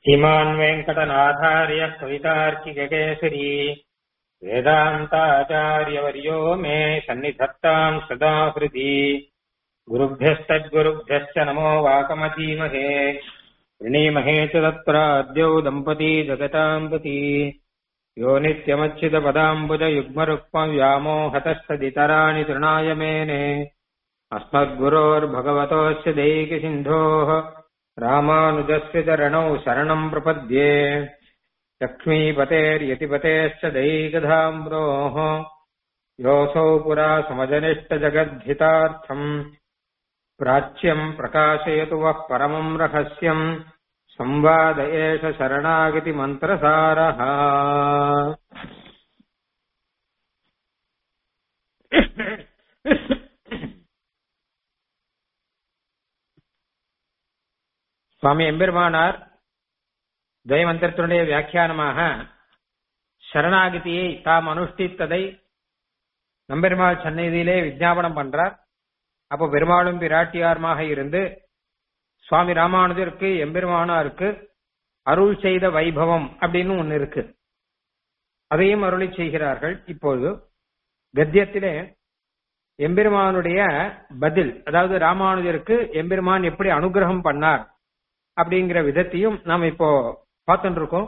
श्रीमान् वेङ्कटनाथार्य कवितार्किककेसरी वेदान्ताचार्यवर्यो मे सन्निधत्ताम् सदा हृदि गुरुभ्यस्तद्गुरुभ्यश्च नमो वाकमधीमहे वृणीमहे च तत्राद्यौ दम्पती जगताम् पती यो नित्यमच्युतपदाम्बुजयुग्मरुक्मव्यामोहतस्तदितराणि तृणाय मेने अस्मद्गुरोर्भगवतोऽस्य दैकसिन्धोः रामानुजस्य चरणौ शरणम् प्रपद्ये लक्ष्मीपतेर्यतिपतेश्च दैकधाम्रोः योऽसौ पुरा समजनिष्टजगद्धितार्थम् प्राच्यम् प्रकाशयतु वः परमम् रहस्यम् संवाद एष शरणागतिमन्त्रसारः சுவாமி எம்பெருமானார் துவயமந்திரத்தினுடைய வியாக்கியானமாக சரணாகதியை தாம் அனுஷ்டித்ததை நம்பெருமாள் சந்நிதியிலே விஜாபனம் பண்றார் அப்போ பெருமாளும் பிராட்டியாருமாக இருந்து சுவாமி ராமானுஜருக்கு எம்பெருமானாருக்கு அருள் செய்த வைபவம் அப்படின்னு ஒன்னு இருக்கு அதையும் அருளி செய்கிறார்கள் இப்போது கத்தியத்திலே எம்பெருமானுடைய பதில் அதாவது ராமானுஜருக்கு எம்பெருமான் எப்படி அனுகிரகம் பண்ணார் அப்படிங்கிற விதத்தையும் நாம் இப்போ பார்த்துட்டு இருக்கோம்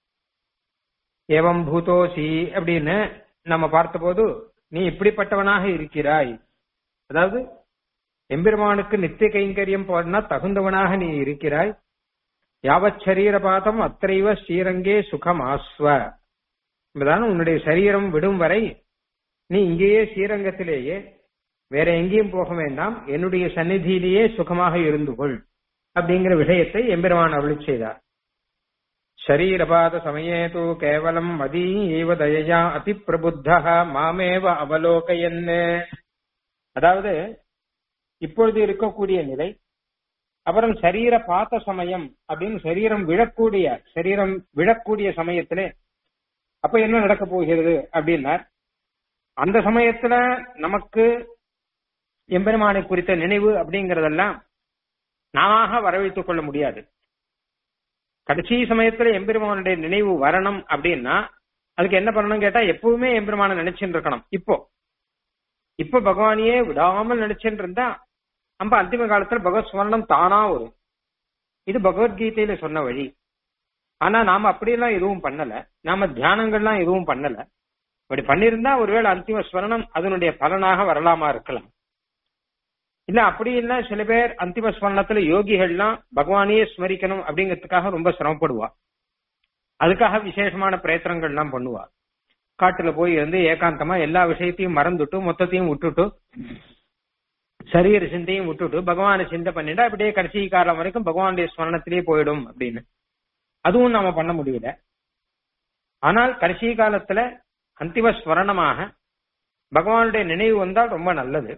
ஏவம் பூதோசி அப்படின்னு நம்ம பார்த்தபோது நீ இப்படிப்பட்டவனாக இருக்கிறாய் அதாவது எம்பெருமானுக்கு நித்திய கைங்கரியம் போனா தகுந்தவனாக நீ இருக்கிறாய் யாவத் சரீரபாதம் அத்தைவ ஸ்ரீரங்கே சுகம் ஆஸ்வ என்பதான உன்னுடைய சரீரம் விடும் வரை நீ இங்கேயே ஸ்ரீரங்கத்திலேயே வேற எங்கேயும் போக வேண்டாம் என்னுடைய சந்நிதியிலேயே சுகமாக இருந்து கொள் அப்படிங்கிற விஷயத்தை எம்பெருமான் அருளி செய்தார் ஷரீரபாத சமயே தூ கேவலம் மதீ ஏவ தயயா அதி பிரபுத்தா மாமேவ அவலோகையன் அதாவது இப்பொழுது இருக்கக்கூடிய நிலை அப்புறம் சரீர பாத்த சமயம் அப்படின்னு சரீரம் விழக்கூடிய சரீரம் விழக்கூடிய சமயத்திலே அப்ப என்ன நடக்க போகிறது அப்படின்னார் அந்த சமயத்துல நமக்கு எம்பெருமானை குறித்த நினைவு அப்படிங்கறதெல்லாம் நாம வரவழைத்துக் கொள்ள முடியாது கடைசி சமயத்துல எம்பெருமானுடைய நினைவு வரணும் அப்படின்னா அதுக்கு என்ன பண்ணணும் கேட்டா எப்பவுமே எம்பெருமான நினைச்சுட்டு இருக்கணும் இப்போ இப்ப பகவானையே விடாமல் நினைச்சுட்டு இருந்தா நம்ம அந்திம காலத்துல பகவத் ஸ்மரணம் தானா வரும் இது பகவத்கீதையில சொன்ன வழி ஆனா நாம அப்படியெல்லாம் எதுவும் பண்ணல நாம தியானங்கள்லாம் எதுவும் பண்ணல அப்படி பண்ணிருந்தா ஒருவேளை அந்திம ஸ்மரணம் அதனுடைய பலனாக வரலாமா இருக்கலாம் இல்ல அப்படி இல்ல சில பேர் அந்திம ஸ்மரணத்துல யோகிகள்லாம் பகவானையே ஸ்மரிக்கணும் அப்படிங்கிறதுக்காக ரொம்ப சிரமப்படுவா அதுக்காக விசேஷமான பிரயத்தனங்கள்லாம் பண்ணுவா காட்டுல போய் வந்து ஏகாந்தமா எல்லா விஷயத்தையும் மறந்துட்டு மொத்தத்தையும் விட்டுட்டு சரீர சிந்தையும் விட்டுட்டு பகவானை சிந்தை பண்ணிட்டா அப்படியே கடைசி காலம் வரைக்கும் பகவானுடைய ஸ்மரணத்திலேயே போயிடும் அப்படின்னு அதுவும் நாம பண்ண முடியல ஆனால் கடைசி காலத்துல அந்திம ஸ்மரணமாக பகவானுடைய நினைவு வந்தால் ரொம்ப நல்லது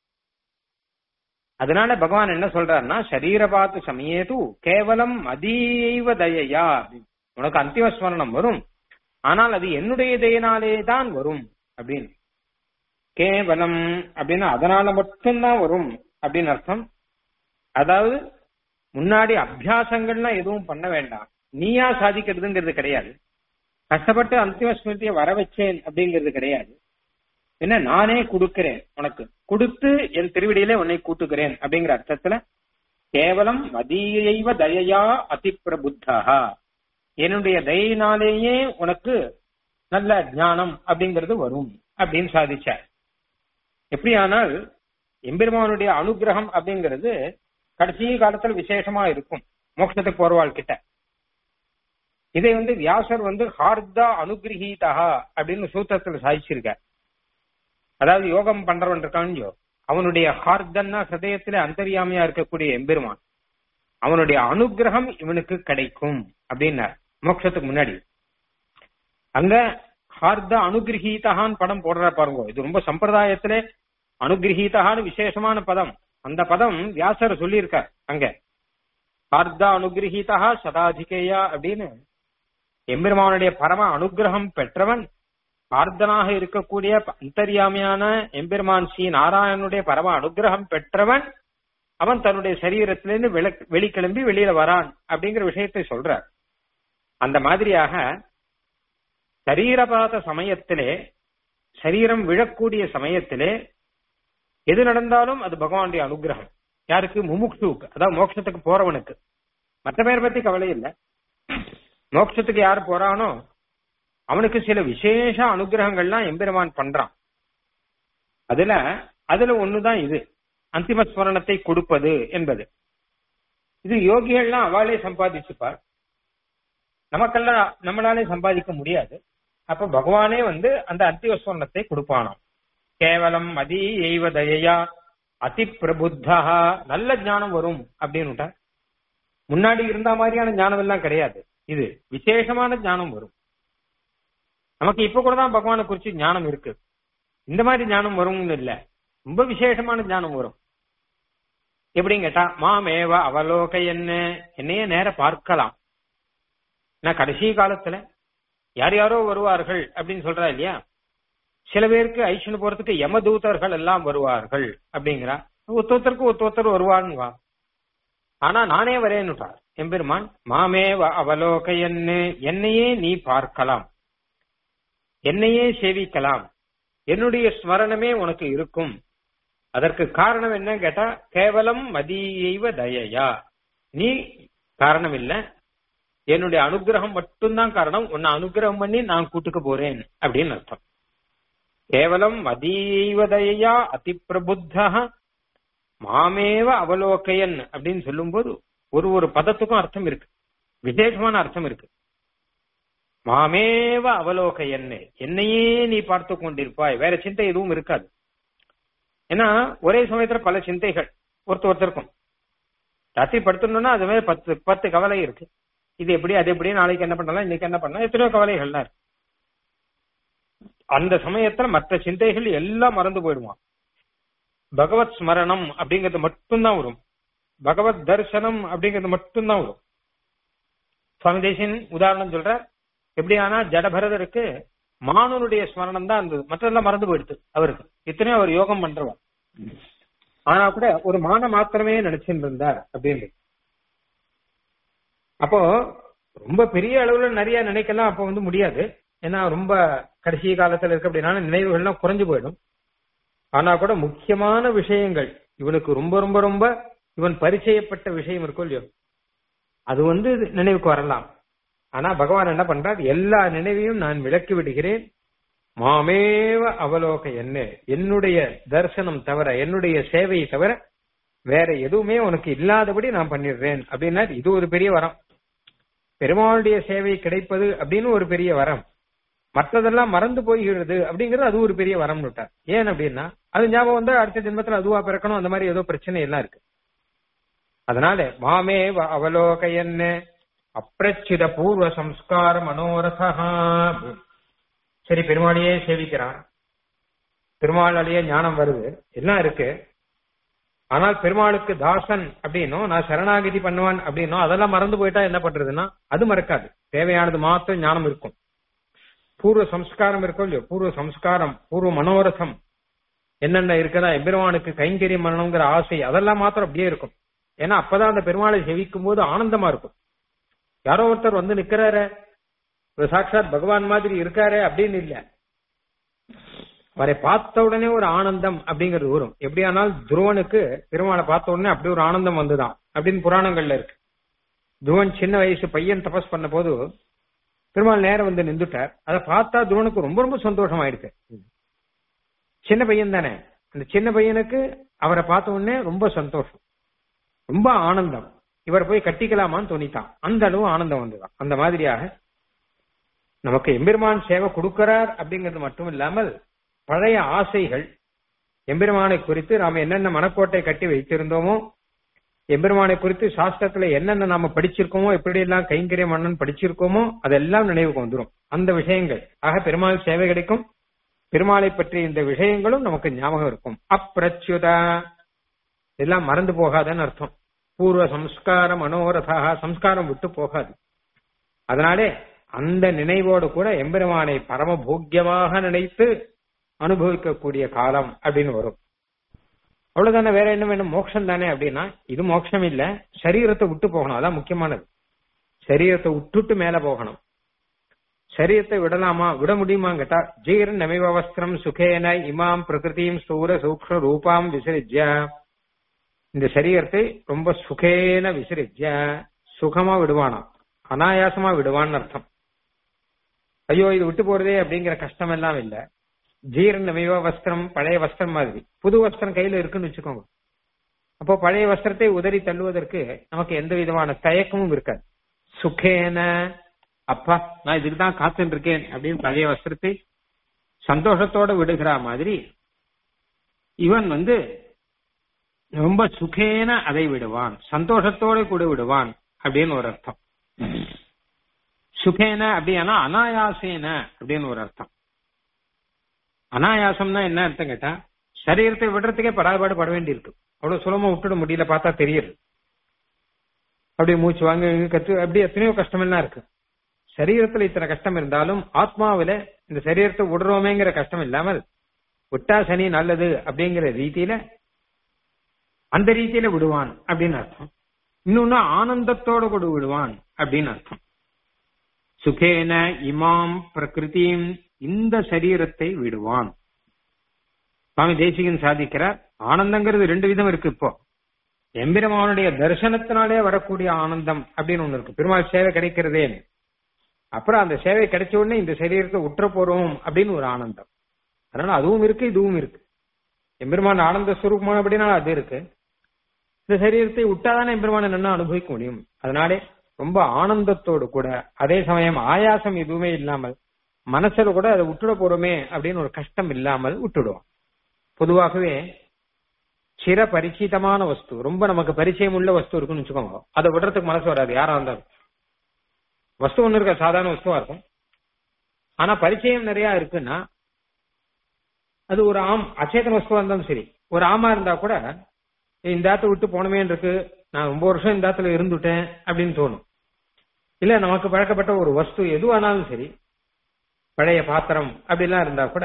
அதனால பகவான் என்ன சொல்றாருன்னா சரீர பார்த்து சமயேது கேவலம் அதீவ தயையா உனக்கு அந்திம ஸ்மரணம் வரும் ஆனால் அது என்னுடைய தயனாலே தான் வரும் அப்படின்னு கேவலம் அப்படின்னு அதனால மட்டும்தான் வரும் அப்படின்னு அர்த்தம் அதாவது முன்னாடி அபியாசங்கள்லாம் எதுவும் பண்ண வேண்டாம் நீயா சாதிக்கிறதுங்கிறது கிடையாது கஷ்டப்பட்டு அந்திம ஸ்மிருதியை வர வச்சேன் அப்படிங்கிறது கிடையாது என்ன நானே கொடுக்கிறேன் உனக்கு கொடுத்து என் திருவிடியிலே உன்னை கூட்டுகிறேன் அப்படிங்கிற அர்த்தத்துல கேவலம் மதியைவ தயையா அதி பிரபுத்தா என்னுடைய தயினாலேயே உனக்கு நல்ல ஞானம் அப்படிங்கிறது வரும் அப்படின்னு சாதிச்சார் எப்படியானால் எம்பெருமானுடைய அனுகிரகம் அப்படிங்கிறது கடைசி காலத்துல விசேஷமா இருக்கும் மோட்சத்துக்கு போறவாள் கிட்ட இதை வந்து வியாசர் வந்து ஹார்தா அனுகிரகீதா அப்படின்னு சூத்திரத்துல சாதிச்சிருக்கார் அதாவது யோகம் பண்றவன் இருக்கான்யோ அவனுடைய ஹார்தன்னா ஹிருதயத்துல அந்தரியாமையா இருக்கக்கூடிய எம்பெருமான் அவனுடைய அனுகிரகம் இவனுக்கு கிடைக்கும் அப்படின்னார் மோட்சத்துக்கு முன்னாடி அங்க ஹார்த அனுகிரகீதகான்னு படம் போடுற பாருங்க இது ரொம்ப சம்பிரதாயத்துல அனுகிரகீதகான்னு விசேஷமான பதம் அந்த பதம் வியாசர் சொல்லியிருக்கார் அங்க ஹார்த அனுகிரகீதா சதாதிகேயா அப்படின்னு எம்பெருமானுடைய பரம அனுகிரகம் பெற்றவன் ஆர்தனாக இருக்கக்கூடிய அந்தரியாமையான எம்பெருமான் ஸ்ரீ நாராயணனுடைய பரம அனுகிரகம் பெற்றவன் அவன் தன்னுடைய சரீரத்திலிருந்து வெளிக்கிளம்பி வெளியில வரான் அப்படிங்கிற விஷயத்தை சொல்றார் அந்த மாதிரியாக சரீரபாத சமயத்திலே சரீரம் விழக்கூடிய சமயத்திலே எது நடந்தாலும் அது பகவானுடைய அனுகிரகம் யாருக்கு முமுக்ஷுவுக்கு அதாவது மோட்சத்துக்கு போறவனுக்கு மற்ற பேரை பத்தி கவலை இல்லை மோட்சத்துக்கு யார் போறானோ அவனுக்கு சில விசேஷ அனுகிரகங்கள்லாம் எம்பெருமான் பண்றான் அதுல அதுல ஒண்ணுதான் இது அந்திம ஸ்மரணத்தை கொடுப்பது என்பது இது யோகிகள்லாம் அவளே சம்பாதிச்சுப்பார் நமக்கெல்லாம் நம்மளாலே சம்பாதிக்க முடியாது அப்ப பகவானே வந்து அந்த அந்திம ஸ்மரணத்தை கொடுப்பானாம் கேவலம் மதி எய்வதயா அதி பிரபுத்தா நல்ல ஞானம் வரும் அப்படின்னு முன்னாடி இருந்த மாதிரியான ஞானம் எல்லாம் கிடையாது இது விசேஷமான ஞானம் வரும் நமக்கு இப்ப கூட தான் பகவானை குறிச்சு ஞானம் இருக்கு இந்த மாதிரி ஞானம் வரும்னு இல்ல ரொம்ப விசேஷமான ஞானம் வரும் எப்படின்னு கேட்டா மாமேவ அவலோக என்ன என்னையே நேர பார்க்கலாம் நான் கடைசி காலத்துல யார் யாரோ வருவார்கள் அப்படின்னு சொல்றா இல்லையா சில பேருக்கு ஐஷனு போறதுக்கு யமதூதர்கள் எல்லாம் வருவார்கள் அப்படிங்கிறா ஒருத்தருக்கு ஒருத்தர் வருவான்னு வா ஆனா நானே வரேன்னுட்டார் எம்பெருமான் மாமேவ அவலோக என்ன என்னையே நீ பார்க்கலாம் என்னையே சேவிக்கலாம் என்னுடைய ஸ்மரணமே உனக்கு இருக்கும் அதற்கு காரணம் என்ன கேட்டா கேவலம் மதியைவ தயையா நீ காரணம் இல்ல என்னுடைய அனுகிரகம் மட்டும்தான் காரணம் உன்னை அனுகிரகம் பண்ணி நான் கூட்டுக்கு போறேன் அப்படின்னு அர்த்தம் கேவலம் மதியைவ தயையா அதி பிரபுத்தா மாமேவ அவலோகையன் அப்படின்னு சொல்லும்போது ஒரு ஒரு பதத்துக்கும் அர்த்தம் இருக்கு விசேஷமான அர்த்தம் இருக்கு மாமேவ அவலோக என்ன என்னையே நீ பார்த்து கொண்டிருப்பாய் வேற சிந்தை எதுவும் இருக்காது ஏன்னா ஒரே சமயத்துல பல சிந்தைகள் ஒருத்தர் ஒருத்தருக்கும் ராத்திரி படுத்தணும்னா அது மாதிரி பத்து பத்து கவலை இருக்கு இது எப்படி அது எப்படி நாளைக்கு என்ன பண்ணலாம் இன்னைக்கு என்ன பண்ணலாம் எத்தனையோ கவலைகள்லாம் இருக்கு அந்த சமயத்துல மற்ற சிந்தைகள் எல்லாம் மறந்து போயிடுவான் பகவத் ஸ்மரணம் அப்படிங்கிறது மட்டும்தான் வரும் பகவத் தரிசனம் அப்படிங்கிறது மட்டும்தான் வரும் சுவாமி தேசியன் உதாரணம் சொல்ற எப்படி ஆனா ஜடபரதருக்கு மானனுடைய ஸ்மரணம் தான் இருந்தது மற்றெல்லாம் மறந்து போயிடுது அவருக்கு இத்தனையும் அவர் யோகம் பண்றவர் ஆனா கூட ஒரு மான மாத்திரமே நினைச்சுட்டு இருந்தார் அப்படின்னு அப்போ ரொம்ப பெரிய அளவுல நிறைய நினைக்கலாம் அப்போ வந்து முடியாது ஏன்னா ரொம்ப கடைசி காலத்துல இருக்க அப்படின்னா நினைவுகள்லாம் குறைஞ்சு போயிடும் ஆனா கூட முக்கியமான விஷயங்கள் இவனுக்கு ரொம்ப ரொம்ப ரொம்ப இவன் பரிச்சயப்பட்ட விஷயம் இருக்கும் இல்லையோ அது வந்து நினைவுக்கு வரலாம் ஆனா பகவான் என்ன பண்றார் எல்லா நினைவையும் நான் விளக்கி விடுகிறேன் மாமேவ அவலோக என்ன என்னுடைய தரிசனம் தவிர என்னுடைய சேவையை தவிர வேற எதுவுமே உனக்கு இல்லாதபடி நான் பண்ணிடுறேன் அப்படின்னா இது ஒரு பெரிய வரம் பெருமாளுடைய சேவை கிடைப்பது அப்படின்னு ஒரு பெரிய வரம் மற்றதெல்லாம் மறந்து போகிறது அப்படிங்கிறது அது ஒரு பெரிய வரம் விட்டார் ஏன் அப்படின்னா அது ஞாபகம் வந்து அடுத்த ஜென்மத்துல அதுவா பிறக்கணும் அந்த மாதிரி ஏதோ பிரச்சனை எல்லாம் இருக்கு அதனால மாமே அவலோக என்ன அப்பிரச்சித பூர்வ சம்ஸ்கார மனோரதா சரி பெருமாளையே சேவிக்கிறான் பெருமாளாலேயே ஞானம் வருது எல்லாம் இருக்கு ஆனால் பெருமாளுக்கு தாசன் அப்படின்னும் நான் சரணாகிதி பண்ணுவான் அப்படின்னும் அதெல்லாம் மறந்து போயிட்டா என்ன பண்றதுன்னா அது மறக்காது தேவையானது மாத்திரம் ஞானம் இருக்கும் பூர்வ சம்ஸ்காரம் இருக்கும் இல்லையோ பூர்வ சம்ஸ்காரம் பூர்வ மனோரதம் என்னென்ன இருக்குதா எம்பெருமானுக்கு கைங்கரியம் பண்ணணுங்கிற ஆசை அதெல்லாம் மாத்திரம் அப்படியே இருக்கும் ஏன்னா அப்பதான் அந்த பெருமாளை செவிக்கும் போது ஆனந்தமா இருக்கும் யாரோ ஒருத்தர் வந்து நிக்கிறாரு சாட்சாத் பகவான் மாதிரி இருக்காரு அப்படின்னு இல்ல அவரை பார்த்த உடனே ஒரு ஆனந்தம் அப்படிங்கிறது வரும் எப்படியானால் துருவனுக்கு பெருமாளை பார்த்த உடனே அப்படி ஒரு ஆனந்தம் வந்துதான் அப்படின்னு புராணங்கள்ல இருக்கு துருவன் சின்ன வயசு பையன் தபஸ் பண்ண போது பெருமாள் நேரம் வந்து நின்றுட்டார் அதை பார்த்தா துருவனுக்கு ரொம்ப ரொம்ப சந்தோஷம் ஆயிடுச்சு சின்ன பையன் தானே அந்த சின்ன பையனுக்கு அவரை பார்த்த உடனே ரொம்ப சந்தோஷம் ரொம்ப ஆனந்தம் இவர் போய் கட்டிக்கலாமான்னு தோணித்தான் அந்த அளவு ஆனந்தம் வந்துதான் அந்த மாதிரியாக நமக்கு எம்பெருமான் சேவை கொடுக்கிறார் அப்படிங்கிறது மட்டும் இல்லாமல் பழைய ஆசைகள் எம்பெருமானை குறித்து நாம என்னென்ன மனக்கோட்டை கட்டி வைத்திருந்தோமோ எம்பெருமானை குறித்து சாஸ்திரத்துல என்னென்ன நாம படிச்சிருக்கோமோ எப்படி எல்லாம் கைங்கரியம் மன்னன் படிச்சிருக்கோமோ அதெல்லாம் நினைவுக்கு வந்துடும் அந்த விஷயங்கள் ஆக பெருமாள் சேவை கிடைக்கும் பெருமாளை பற்றிய இந்த விஷயங்களும் நமக்கு ஞாபகம் இருக்கும் அப்பிரச்சுதா எல்லாம் மறந்து போகாதன்னு அர்த்தம் பூர்வ சம்ஸ்கார மனோரதா சம்ஸ்காரம் விட்டு போகாது அதனாலே அந்த நினைவோடு கூட எம்பெருமானை பரம போக்கியமாக நினைத்து அனுபவிக்கக்கூடிய காலம் அப்படின்னு வரும் அவ்வளவுதானே வேற என்ன வேணும் மோட்சம் தானே அப்படின்னா இது மோட்சம் இல்ல சரீரத்தை விட்டு போகணும் அதான் முக்கியமானது சரீரத்தை விட்டுட்டு மேல போகணும் சரீரத்தை விடலாமா விட முடியுமான்னு கேட்டா ஜீரன் நமிவ வஸ்திரம் சுகேன இமாம் பிரகிருதியும் ஸ்தூர சூக்ஷ்ம ரூபாம் விசரிஜ்ய இந்த சரீரத்தை ரொம்ப சுகேன விசரிஜ்ய சுகமா விடுவானா அனாயாசமா விடுவான்னு அர்த்தம் ஐயோ இது விட்டு போறதே அப்படிங்கிற கஷ்டம் எல்லாம் இல்ல ஜீரன் நமிவ வஸ்திரம் பழைய வஸ்திரம் மாதிரி புது வஸ்திரம் கையில இருக்குன்னு வச்சுக்கோங்க அப்போ பழைய வஸ்திரத்தை உதறி தள்ளுவதற்கு நமக்கு எந்த விதமான தயக்கமும் இருக்காது சுகேன அப்பா நான் இதுக்கு தான் காத்துட்டு இருக்கேன் அப்படின்னு பழைய வஸ்திரத்தை சந்தோஷத்தோட விடுகிற மாதிரி இவன் வந்து ரொம்ப சுகேன அதை விடுவான் சந்தோஷத்தோட கூட விடுவான் அப்படின்னு ஒரு அர்த்தம் சுகேன அப்படின்னா அனாயாசேன அப்படின்னு ஒரு அர்த்தம் அனாயாசம்னா என்ன அர்த்தம் கேட்டா சரீரத்தை விடுறதுக்கே படாபாடு பட வேண்டியிருக்கு அவ்வளவு சுலமா விட்டுட முடியல பார்த்தா தெரியுது அப்படியே மூச்சு வாங்க கத்து அப்படி எத்தனையோ கஷ்டமெல்லாம் இருக்கு சரீரத்துல இத்தனை கஷ்டம் இருந்தாலும் ஆத்மாவில இந்த சரீரத்தை விடுறோமேங்கிற கஷ்டம் இல்லாமல் விட்டா சனி நல்லது அப்படிங்கிற ரீதியில அந்த ரீதியில விடுவான் அப்படின்னு அர்த்தம் இன்னொன்னு ஆனந்தத்தோட கூட விடுவான் அப்படின்னு அர்த்தம் சுகேன இமாம் பிரகிருதியும் இந்த சரீரத்தை விடுவான் சுவாமி தேசிகன் சாதிக்கிறார் ஆனந்தங்கிறது ரெண்டு விதம் இருக்கு இப்போ எம்பெருமானுடைய தரிசனத்தினாலே வரக்கூடிய ஆனந்தம் அப்படின்னு ஒண்ணு இருக்கு பெருமாள் சேவை கிடைக்கிறதே அப்புறம் அந்த சேவை கிடைச்ச உடனே இந்த சரீரத்தை உற்ற போறோம் அப்படின்னு ஒரு ஆனந்தம் அதனால அதுவும் இருக்கு இதுவும் இருக்கு எம்பெருமான் ஆனந்த ஸ்வரூபமான அப்படின்னா அது இருக்கு இந்த சரீரத்தை விட்டாதானே எம்பெருமானை நல்லா அனுபவிக்க முடியும் அதனாலே ரொம்ப ஆனந்தத்தோடு கூட அதே சமயம் ஆயாசம் எதுவுமே இல்லாமல் மனசுல கூட அதை விட்டுட போறோமே அப்படின்னு ஒரு கஷ்டம் இல்லாமல் விட்டுடுவோம் பொதுவாகவே சிற பரிச்சிதமான வஸ்து ரொம்ப நமக்கு பரிச்சயம் உள்ள வஸ்து இருக்குன்னு வச்சுக்கோங்க அதை விடுறதுக்கு மனசு வராது யாரா இருந்தாலும் வஸ்து ஒண்ணு இருக்க சாதாரண வஸ்துவா இருக்கும் ஆனா பரிச்சயம் நிறைய இருக்குன்னா அது ஒரு ஆம் அச்சேதன வஸ்துவா இருந்தாலும் சரி ஒரு ஆமா இருந்தா கூட இந்த ஆத்த விட்டு போனமேன்னு இருக்கு நான் ரொம்ப வருஷம் இந்த ஆத்துல இருந்துட்டேன் அப்படின்னு தோணும் இல்ல நமக்கு பழக்கப்பட்ட ஒரு வஸ்து எதுவானாலும் சரி பழைய பாத்திரம் அப்படிலாம் இருந்தா கூட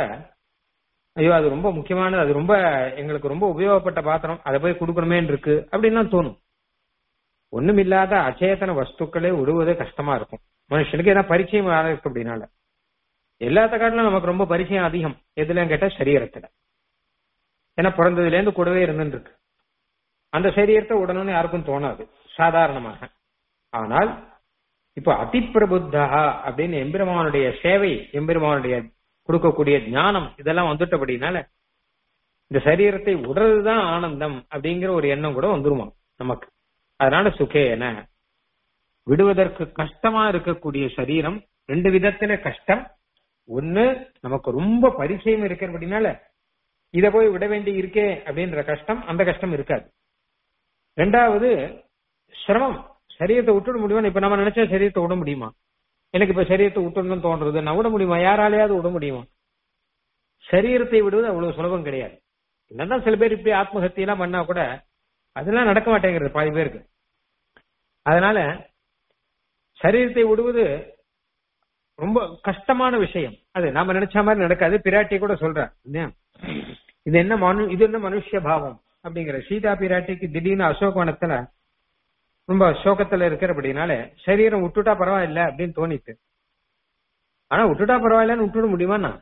ஐயோ அது ரொம்ப முக்கியமானது அது ரொம்ப எங்களுக்கு ரொம்ப உபயோகப்பட்ட பாத்திரம் அதை போய் கொடுக்கணுமேன்னு இருக்கு அப்படின்லாம் தோணும் ஒண்ணுமில்லாத அச்சேதன வஸ்துக்களே விடுவது கஷ்டமா இருக்கும் மனுஷனுக்கு ஏதாவது பரிச்சயம் இருக்கு அப்படின்னால எல்லாத்த காட்டிலும் நமக்கு ரொம்ப பரிச்சயம் அதிகம் எதுலன்னு கேட்டா சரீரத்துல ஏன்னா பிறந்ததுல இருந்து கூடவே இருந்துட்டு இருக்கு அந்த சரீரத்தை உடனே யாருக்கும் தோணாது சாதாரணமாக ஆனால் இப்ப அதிப்பிரபுத்தா அப்படின்னு எம்பெருமானுடைய சேவை எம்பெருமானுடைய கொடுக்கக்கூடிய ஞானம் இதெல்லாம் வந்துட்டபடினால இந்த சரீரத்தை உடல்தான் ஆனந்தம் அப்படிங்கிற ஒரு எண்ணம் கூட வந்துருமா நமக்கு அதனால சுகேன விடுவதற்கு கஷ்டமா இருக்கக்கூடிய சரீரம் ரெண்டு விதத்துல கஷ்டம் ஒண்ணு நமக்கு ரொம்ப பரிச்சயம் இருக்கிறபடினால இத போய் விட வேண்டி இருக்கே அப்படின்ற கஷ்டம் அந்த கஷ்டம் இருக்காது ரெண்டாவது சிரமம் சரீரத்தை விட்டுட முடியுமா இப்ப நம்ம நினைச்ச சரீரத்தை விட முடியுமா எனக்கு இப்ப சரீரத்தை விட்டுடணும்னு தோன்றது நான் விட முடியுமா யாராலையாவது விட முடியுமா சரீரத்தை விடுவது அவ்வளவு சுலபம் கிடையாது என்னதான் சில பேர் இப்படி ஆத்மஹத்தியெல்லாம் எல்லாம் பண்ணா கூட அதெல்லாம் நடக்க மாட்டேங்கிறது பாதி பேருக்கு அதனால சரீரத்தை விடுவது ரொம்ப கஷ்டமான விஷயம் அது நாம நினைச்ச மாதிரி நடக்காது பிராட்டி கூட சொல்ற இது என்ன மனு இது என்ன மனுஷ பாவம் அப்படிங்கிற சீதா பிராட்டிக்கு திடீர்னு அசோகவனத்துல ரொம்ப சோகத்துல இருக்கிறபடினால சரீரம் விட்டுட்டா பரவாயில்ல அப்படின்னு தோணிட்டு ஆனா விட்டுட்டா பரவாயில்லன்னு விட்டுட முடியுமா நான்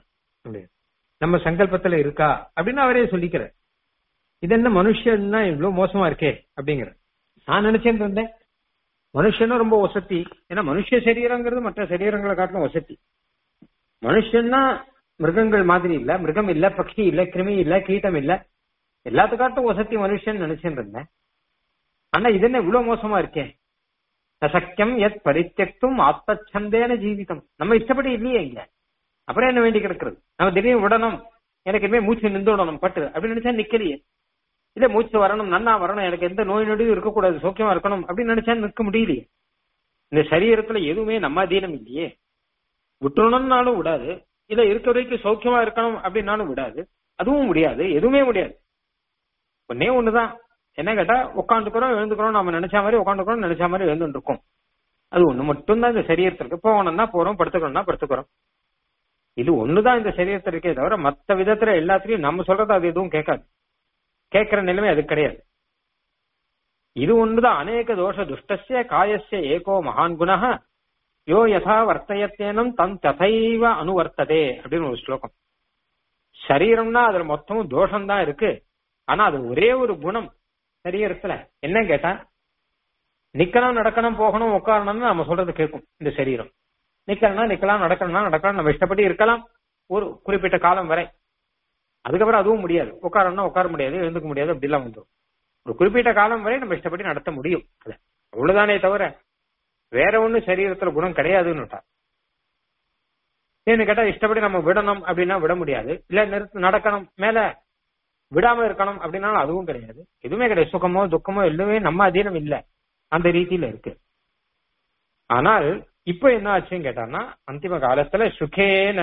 நம்ம சங்கல்பத்துல இருக்கா அப்படின்னு அவரே சொல்லிக்கிற இது என்ன மனுஷன்னா இவ்வளவு மோசமா இருக்கே அப்படிங்கிற நான் நினைச்சேன் இருந்தேன் மனுஷனும் ரொம்ப வசதி ஏன்னா மனுஷ சரீரங்கிறது மற்ற சரீரங்களை காட்டிலும் வசதி மனுஷன்னா மிருகங்கள் மாதிரி இல்ல மிருகம் இல்ல பக்ஷி இல்ல கிருமி இல்ல கீட்டம் இல்ல எல்லாத்துக்காட்டும் வசதி மனுஷன் நினைச்சேன் இருந்தேன் ஆனா இது என்ன இவ்வளவு மோசமா இருக்கே சக்கியம் எத் பரித்தெக்தும் ஆத்மச்சந்தேன ஜீவிதம் நம்ம இஷ்டப்படி இல்லையே இங்க அப்புறம் என்ன வேண்டி கிடக்கிறது நம்ம திடீர்னு விடணும் எனக்கு இனிமே மூச்சு நின்று விடணும் பட்டு அப்படின்னு நினைச்சா நிக்கலையே இல்ல மூச்சு வரணும் நன்னா வரணும் எனக்கு எந்த நோய் நொடியும் இருக்கக்கூடாது சௌக்கியமா இருக்கணும் அப்படின்னு நினைச்சா நிற்க முடியலையே இந்த சரீரத்துல எதுவுமே நம்ம அதீனம் இல்லையே விட்டுணும்னாலும் விடாது இல்ல இருக்க வரைக்கும் சௌக்கியமா இருக்கணும் அப்படின்னாலும் விடாது அதுவும் முடியாது எதுவுமே முடியாது ஒன்னே ஒண்ணுதான் என்ன கேட்டா உட்காந்துக்கிறோம் எழுந்துக்கிறோம் நம்ம நினைச்ச மாதிரி உட்காந்துக்கிறோம் நினைச்ச மாதிரி எழுந்துட்டு இருக்கோம் அது ஒண்ணு மட்டும்தான் இந்த சரீரத்திற்கு போகணும்னா போறோம் படுத்துக்கணும்னா படுத்துக்கிறோம் இது ஒண்ணுதான் இந்த சரீரத்தில் இருக்கே தவிர மத்த விதத்துல எல்லாத்துலயும் நம்ம சொல்றது அது எதுவும் கேட்காது கேட்கிற நிலைமை அது கிடையாது இது ஒன்றுதான் அநேக தோஷ துஷ்டஸ்ய காயஸ்ய ஏகோ மகான் குணः யோ யதா வர்த்தயத்தேனம் தன் ததைவ அனுவர்த்ததே அப்படின்னு ஒரு ஸ்லோகம் சரீரம்னா அதுல மொத்தமும் தோஷம் தான் இருக்கு ஆனா அது ஒரே ஒரு குணம் சரீரத்துல என்ன கேட்டா நிக்கணும் நடக்கணும் போகணும் உட்காரணும்னு நம்ம சொல்றது கேட்கும் இந்த சரீரம் நிக்கணும்னா நிக்கலாம் நடக்கணும்னா நடக்கலாம் நம்ம இஷ்டப்பட்டு இருக்கலாம் ஒரு குறிப்பிட்ட காலம் வரை அதுக்கப்புறம் அதுவும் முடியாது உட்காரணும்னா உட்கார முடியாது எழுந்துக்க முடியாது அப்படிலாம் வந்துடும் ஒரு குறிப்பிட்ட காலம் வரை நம்ம இஷ்டப்படி நடத்த முடியும் அது அவ்வளவுதானே தவிர வேற ஒண்ணும் சரீரத்துல குணம் கிடையாதுன்னுட்டா ஏன்னு கேட்டா இஷ்டப்படி நம்ம விடணும் அப்படின்னா விட முடியாது இல்ல நிறுத்து நடக்கணும் மேல விடாம இருக்கணும் அப்படின்னாலும் அதுவும் கிடையாது எதுவுமே கிடையாது சுகமோ துக்கமோ எதுவுமே நம்ம அதீனம் இல்ல அந்த ரீதியில இருக்கு ஆனால் இப்ப என்ன ஆச்சுன்னு கேட்டான்னா அந்திம காலத்துல சுகேன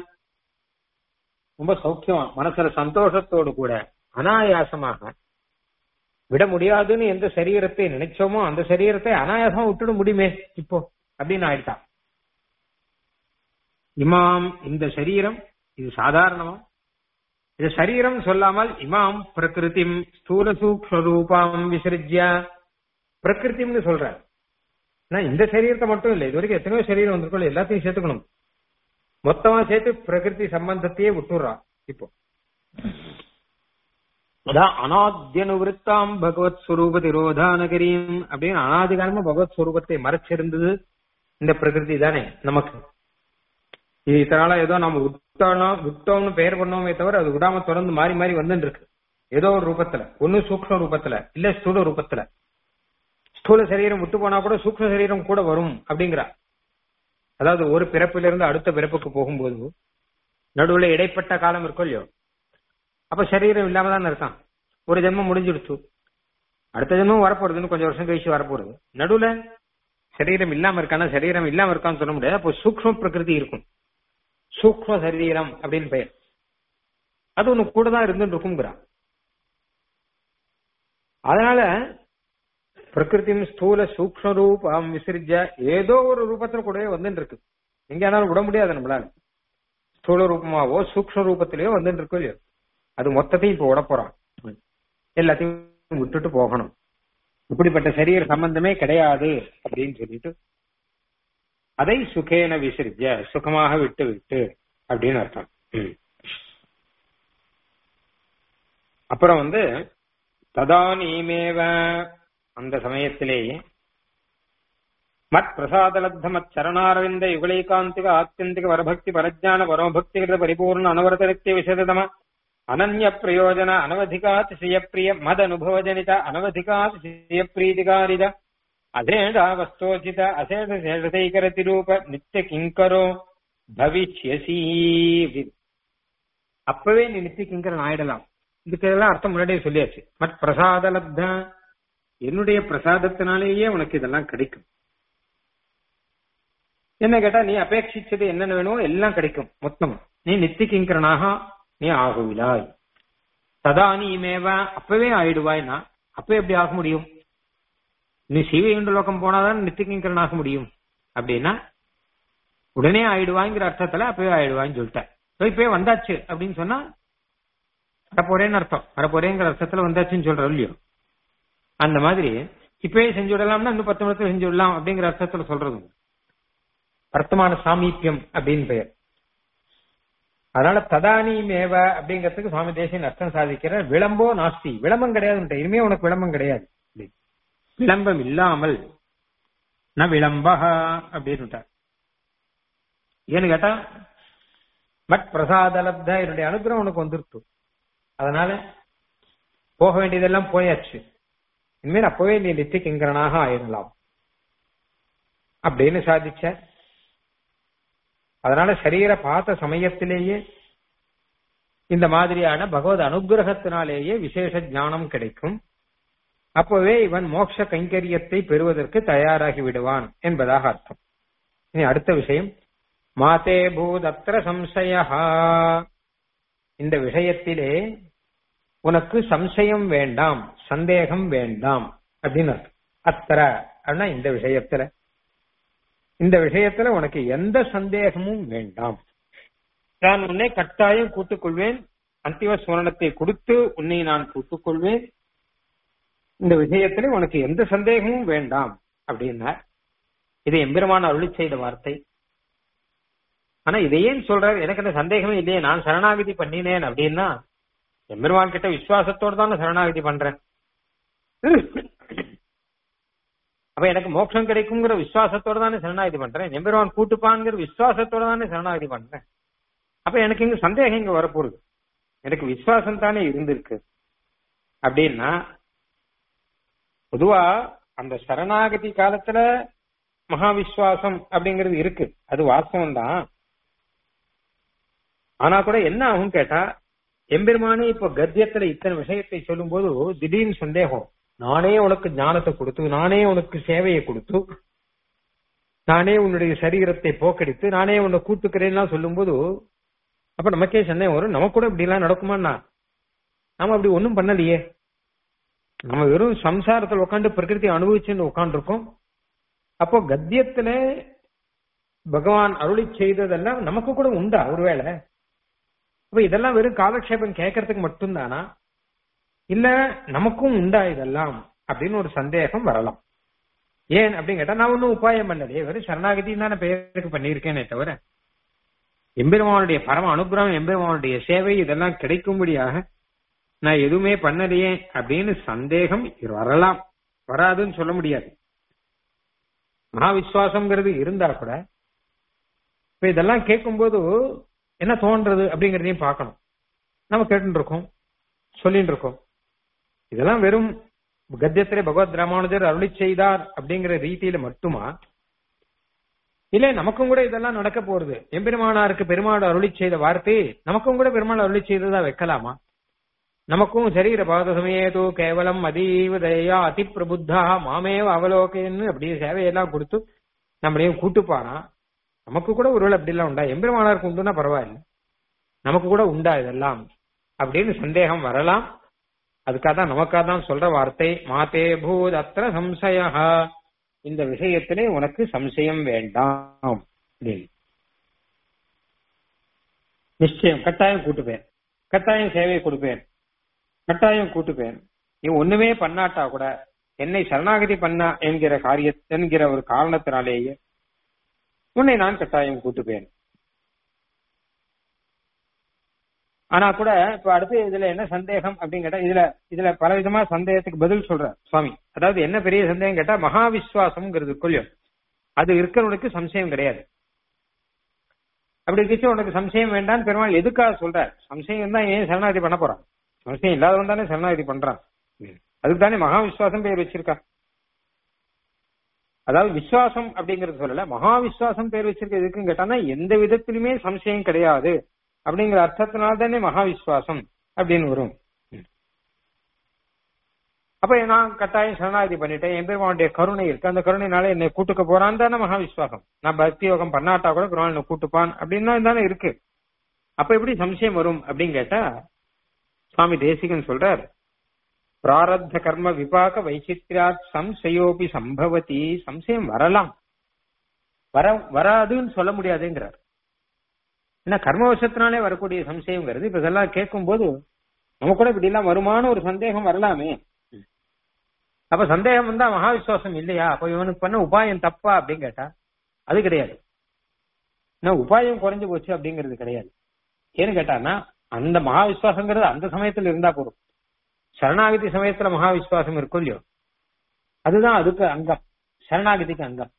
ரொம்ப சௌக்கியமா மனசுல சந்தோஷத்தோடு கூட அனாயாசமாக விட முடியாதுன்னு எந்த சரீரத்தை நினைச்சோமோ அந்த சரீரத்தை அனாயாசமா விட்டுட முடியுமே இப்போ அப்படின்னு ஆயிட்டான் இமாம் இந்த சரீரம் இது சாதாரணமா இது சரீரம் சொல்லாமல் இமாம் பிரகிருதிம் ஸ்தூல சூக்ஷரூபம் விசர்ஜ்ய பிரகிருதிம்னு சொல்ற நான் இந்த சரீரத்தை மட்டும் இல்லை இது வரைக்கும் எத்தனையோ சரீரம் வந்திருக்கோம் எல்லாத்தையும் சேர்த்துக்கணும் மொத்தமா சேர்த்து பிரகிருதி சம்பந்தத்தையே விட்டுறான் இப்போ அதான் அனாத்தியனுவிருத்தாம் பகவத் ஸ்வரூப திரோதானகரீம் அப்படின்னு அனாதிகாலமா பகவத் ஸ்வரூபத்தை மறைச்சிருந்தது இந்த பிரகிருதி தானே நமக்கு இது இதனால ஏதோ நம்ம விட்டோம் விட்டோம்னு பெயர் பண்ணோமே தவிர அது விடாம தொடர்ந்து மாறி மாறி வந்துட்டு இருக்கு ஏதோ ஒரு ரூபத்துல ஒண்ணு சூக்ஷ்ம ரூபத்துல இல்ல ஸ்தூல ரூபத்துல ஸ்தூல சரீரம் விட்டு போனா கூட சூக்ஷ்ம சரீரம் கூட வரும் அப்படிங்கிறா அதாவது ஒரு பிறப்பிலிருந்து அடுத்த பிறப்புக்கு போகும்போது நடுவுல இடைப்பட்ட காலம் இருக்கும் இல்லையோ அப்ப சரீரம் இல்லாம தான் இருக்கான் ஒரு ஜென்மம் முடிஞ்சிடுச்சு அடுத்த ஜென்மம் வரப்போறது இன்னும் கொஞ்சம் வருஷம் கழிச்சு வரப்போறது நடுவுல சரீரம் இல்லாம இருக்கானா சரீரம் இல்லாம இருக்கான்னு சொல்ல முடியாது அப்போ சூக்ஷ்ம பிரகிருதி இருக்கும் சூக்ஷ்ம சரீரம் அப்படின்னு பெயர் அது ஒண்ணு கூட தான் இருந்துட்டு இருக்குங்கிறான் அதனால பிரகிருதியும் ஸ்தூல சூக்ஷ்ம ரூபம் விசிறிஜ ஏதோ ஒரு ரூபத்துல கூடவே வந்துட்டு இருக்கு எங்கேயானாலும் விட முடியாது நம்மளால ஸ்தூல ரூபமாவோ சூக்ஷ்ம ரூபத்திலேயோ வந்துட்டு இருக்கோ இல்லையோ அது மொத்தத்தையும் இப்ப விட போறான் எல்லாத்தையும் விட்டுட்டு போகணும் இப்படிப்பட்ட சரீர சம்பந்தமே கிடையாது அப்படின்னு சொல்லிட்டு அதை சுகேன விசிறிஜ சுகமாக விட்டு விட்டு அப்படின்னு அர்த்தம் ம். அப்புறம் வந்து ததானீமேவ அந்த சமயத்திலேயே மத் பிரசாதலப்த மத் சரணாரவிந்த யுகலைகாந்திக ஆத்தியந்திக வரபக்தி பரஜான பரமபக்தி கிருத பரிபூர்ண அனவரத நித்திய விசதம அனன்ய பிரயோஜன அனவதிகாத் சியப்பிரிய மத அனுபவஜனித அனவதிகாத் சியப்ரீதிகாரித அசேட வஸ்தோச்சித அசேட சேஷதைகரதி ரூப நித்திய கிங்கரோ பவிஷ்யசி அப்பவே நீ நித்திய கிங்கரன் ஆயிடலாம் இதுக்கு இதெல்லாம் அர்த்தம் முன்னாடியே சொல்லியாச்சு மத் பிரசாத லப்த என்னுடைய பிரசாதத்தினாலேயே உனக்கு இதெல்லாம் கிடைக்கும் என்ன கேட்டா நீ அபேட்சிச்சது என்னென்ன வேணுமோ எல்லாம் கிடைக்கும் மொத்தம் நீ நித்திய கிங்கரனாக நீ ஆகுவிலாய் ததா நீமேவ அப்பவே ஆயிடுவாய்னா அப்ப எப்படி ஆக முடியும் நீ சீவையுண்ட லோகம் போனாதான் நித்திய கிங்கரன் ஆக முடியும் அப்படின்னா உடனே ஆயிடுவாங்கிற அர்த்தத்துல அப்பவே ஆயிடுவான்னு சொல்லிட்டேன் இப்பவே வந்தாச்சு அப்படின்னு சொன்னா வரப்போறேன்னு அர்த்தம் வரப்போறேங்கிற அர்த்தத்துல வந்தாச்சுன்னு சொல்ற இல்லையோ அந்த மாதிரி இப்பவே செஞ்சு விடலாம்னா இன்னும் பத்து நிமிஷத்துல செஞ்சு விடலாம் அப்படிங்கிற அர்த்தத்துல சொல்றது வர்த்தமான சாமீபியம் அப்படின்னு பெயர் அதனால ததானிமேவ அப்படிங்கிறதுக்கு சுவாமி தேசியன் அர்த்தம் சாதிக்கிற விளம்போ நாஸ்தி விளம்பம் கிடையாது இனிமே உனக்கு விளம்பம் கிடையாது விளம்பம் இல்லாமல் ந விளம்பக அப்படின்னு ஏன்னு கேட்டா மட் பிரசாதலப்த என்னுடைய அனுகிரகம் உனக்கு வந்துருத்து அதனால போக வேண்டியதெல்லாம் போயாச்சு இனிமேல் அப்பவே நீ நித்திய கிங்கரனாக ஆயிடலாம் அப்படின்னு சாதிச்ச அதனால சரீர பார்த்த சமயத்திலேயே இந்த மாதிரியான பகவத் அனுகிரகத்தினாலேயே விசேஷ ஞானம் கிடைக்கும் அப்பவே இவன் மோட்ச கைங்கரியத்தை பெறுவதற்கு தயாராகி விடுவான் என்பதாக அர்த்தம் இனி அடுத்த விஷயம் மாதே பூதத்திர சம்சய இந்த விஷயத்திலே உனக்கு சம்சயம் வேண்டாம் சந்தேகம் வேண்டாம் அப்படின்னு அர்த்தம் அத்தர அப்படின்னா இந்த விஷயத்துல இந்த விஷயத்துல உனக்கு எந்த சந்தேகமும் வேண்டாம் நான் உன்னை கட்டாயம் கூட்டுக் கொள்வேன் அந்திம ஸ்மரணத்தை கொடுத்து உன்னை நான் கூட்டுக் கொள்வேன் இந்த விஷயத்துல உனக்கு எந்த சந்தேகமும் வேண்டாம் அப்படின்னார் இது எம்பெருமான அருளி செய்த வார்த்தை ஆனா இதை ஏன் சொல்றாரு எனக்கு அந்த சந்தேகமே இல்லையே நான் சரணாகதி பண்ணினேன் அப்படின்னா எம்பெருமான் கிட்ட விசுவாசத்தோட தான் சரணாகதி பண்றேன் அப்ப எனக்கு மோட்சம் கிடைக்குங்கிற விசுவாசத்தோட தானே சரணாகதி பண்றேன் எம்பெருமான் கூட்டுப்பான்ங்கிற விசுவாசத்தோட தானே சரணாகதி பண்றேன் அப்ப எனக்கு இங்க சந்தேகம் இங்க வரப்போகுது எனக்கு விசுவாசம் தானே இருந்திருக்கு அப்படின்னா பொதுவா அந்த சரணாகதி காலத்துல மகா விசுவாசம் அப்படிங்கிறது இருக்கு அது வாஸ்தவம் தான் ஆனா கூட என்ன ஆகும் கேட்டா எம்பெருமானே இப்ப கத்தியத்துல இத்தனை விஷயத்தை சொல்லும் போது திடீர்னு சந்தேகம் நானே உனக்கு ஞானத்தை கொடுத்து நானே உனக்கு சேவையை கொடுத்து நானே உன்னுடைய சரீரத்தை போக்கடித்து நானே உன்னை கூட்டுக்கிறேன்லாம் சொல்லும்போது அப்ப நமக்கே சந்தேகம் வரும் நமக்கு கூட இப்படி எல்லாம் நடக்குமான்னா நாம அப்படி ஒண்ணும் பண்ணலையே நம்ம வெறும் சம்சாரத்தில் உட்காந்து பிரகிருதி அனுபவிச்சுன்னு உட்காந்துருக்கோம் அப்போ கத்தியத்துல பகவான் அருளி செய்ததெல்லாம் நமக்கு கூட உண்டா ஒருவேளை அப்ப இதெல்லாம் வெறும் காலக்ஷேபம் கேட்கறதுக்கு மட்டும்தானா இல்ல நமக்கும் உண்டா இதெல்லாம் அப்படின்னு ஒரு சந்தேகம் வரலாம் ஏன் அப்படின்னு கேட்டா நான் ஒன்னும் உபாயம் பண்ணலையே வெறும் சரணாகதி தானே பெயருக்கு பண்ணியிருக்கேனே தவிர எம்பெருமானுடைய பரம அனுகிரகம் எம்பெருமானுடைய சேவை இதெல்லாம் கிடைக்கும்படியாக நான் எதுவுமே பண்ணலையே அப்படின்னு சந்தேகம் வரலாம் வராதுன்னு சொல்ல முடியாது மகா விசுவாசம்ங்கிறது இருந்தா கூட இப்ப இதெல்லாம் கேட்கும்போது என்ன தோன்றது அப்படிங்கறதையும் பார்க்கணும் நம்ம கேட்டு இருக்கோம் சொல்லிட்டு இருக்கோம் இதெல்லாம் வெறும் கத்தியத்திலே பகவத் ராமானுஜர் அருளி செய்தார் அப்படிங்கிற ரீதியில மட்டுமா இல்ல நமக்கும் கூட இதெல்லாம் நடக்க போறது எம்பெருமானாருக்கு பெருமாள் அருளி செய்த வார்த்தை நமக்கும் கூட பெருமாள் அருளி செய்ததா வைக்கலாமா நமக்கும் சரீர பாத சமயேதோ கேவலம் அதீவ தயா அதி பிரபுத்தா மாமேவ அவலோகன்னு அப்படியே சேவையெல்லாம் கொடுத்து நம்மளையும் கூட்டுப்பானா நமக்கு கூட ஒருவேளை அப்படி எல்லாம் உண்டா எம்பெருமானாருக்கு உண்டுன்னா பரவாயில்ல நமக்கு கூட உண்டா இதெல்லாம் அப்படின்னு சந்தேகம் வரலாம் அதுக்காக தான் நமக்காக தான் சொல்ற வார்த்தை மாதே பூத் அத்திர சம்சய இந்த விஷயத்திலே உனக்கு சம்சயம் வேண்டாம் நிச்சயம் கட்டாயம் கூட்டுப்பேன் கட்டாயம் சேவை கொடுப்பேன் கட்டாயம் கூட்டுப்பேன் நீ ஒண்ணுமே பண்ணாட்டா கூட என்னை சரணாகதி பண்ணா என்கிற காரிய என்கிற ஒரு காரணத்தினாலேயே உன்னை நான் கட்டாயம் கூட்டுப்பேன் ஆனா கூட இப்ப அடுத்து இதுல என்ன சந்தேகம் அப்படின்னு கேட்டா இதுல இதுல பல விதமா சந்தேகத்துக்கு பதில் சொல்ற சுவாமி அதாவது என்ன பெரிய சந்தேகம் கேட்டா மகா விசுவாசம்ங்கிறது கொள்ளியம் அது இருக்கிறவனுக்கு சம்சயம் கிடையாது அப்படி இருந்துச்சு உனக்கு சம்சயம் வேண்டாம்னு பெருமாள் எதுக்காக சொல்ற சம்சயம் தான் ஏன் சரணாகதி பண்ண போறான் சம்சயம் இல்லாதவன் தானே சரணாகதி பண்றான் அதுக்கு தானே மகா விசுவாசம் பேர் வச்சிருக்கா அதாவது விசுவாசம் அப்படிங்கறது சொல்லல மகா விசுவாசம் பேர் வச்சிருக்க எதுக்குன்னு கேட்டானா எந்த விதத்திலுமே சம்சயம் கிடையாது அப்படிங்கிற அர்த்தத்தினால தானே மகா விசுவாசம் அப்படின்னு வரும் அப்ப நான் கட்டாயம் சரணாகதி பண்ணிட்டேன் என் பெருமானுடைய கருணை இருக்கு அந்த கருணைனால என்னை கூட்டுக்க போறான்னு தானே மகா விசுவாசம் நான் பக்தி யோகம் பண்ணாட்டா கூட பெருமாள் என்னை கூட்டுப்பான் அப்படின்னு தானே இருக்கு அப்ப எப்படி சம்சயம் வரும் அப்படின்னு கேட்டா சுவாமி தேசிகன் சொல்றார் பிராரத்த கர்ம விபாக வைச்சித்யாத் சம்சயோபி சம்பவதி சம்சயம் வரலாம் வர வராதுன்னு சொல்ல முடியாதுங்கிறார் ஏன்னா கர்மவசத்தினாலே வரக்கூடிய சம்சயங்கிறது இப்ப இதெல்லாம் கேட்கும் போது நம்ம கூட இப்படி எல்லாம் வருமான ஒரு சந்தேகம் வரலாமே அப்ப சந்தேகம் வந்தா மகா விசுவாசம் இல்லையா அப்ப இவனுக்கு பண்ண உபாயம் தப்பா அப்படின்னு கேட்டா அது கிடையாது உபாயம் குறைஞ்சு போச்சு அப்படிங்கிறது கிடையாது ஏன்னு கேட்டான்னா அந்த மகா விசுவாசங்கிறது அந்த சமயத்துல இருந்தா போதும் சரணாகதி சமயத்துல மகா விசுவாசம் இருக்கும் இல்லையோ அதுதான் அதுக்கு அங்கம் சரணாகதிக்கு அங்கம்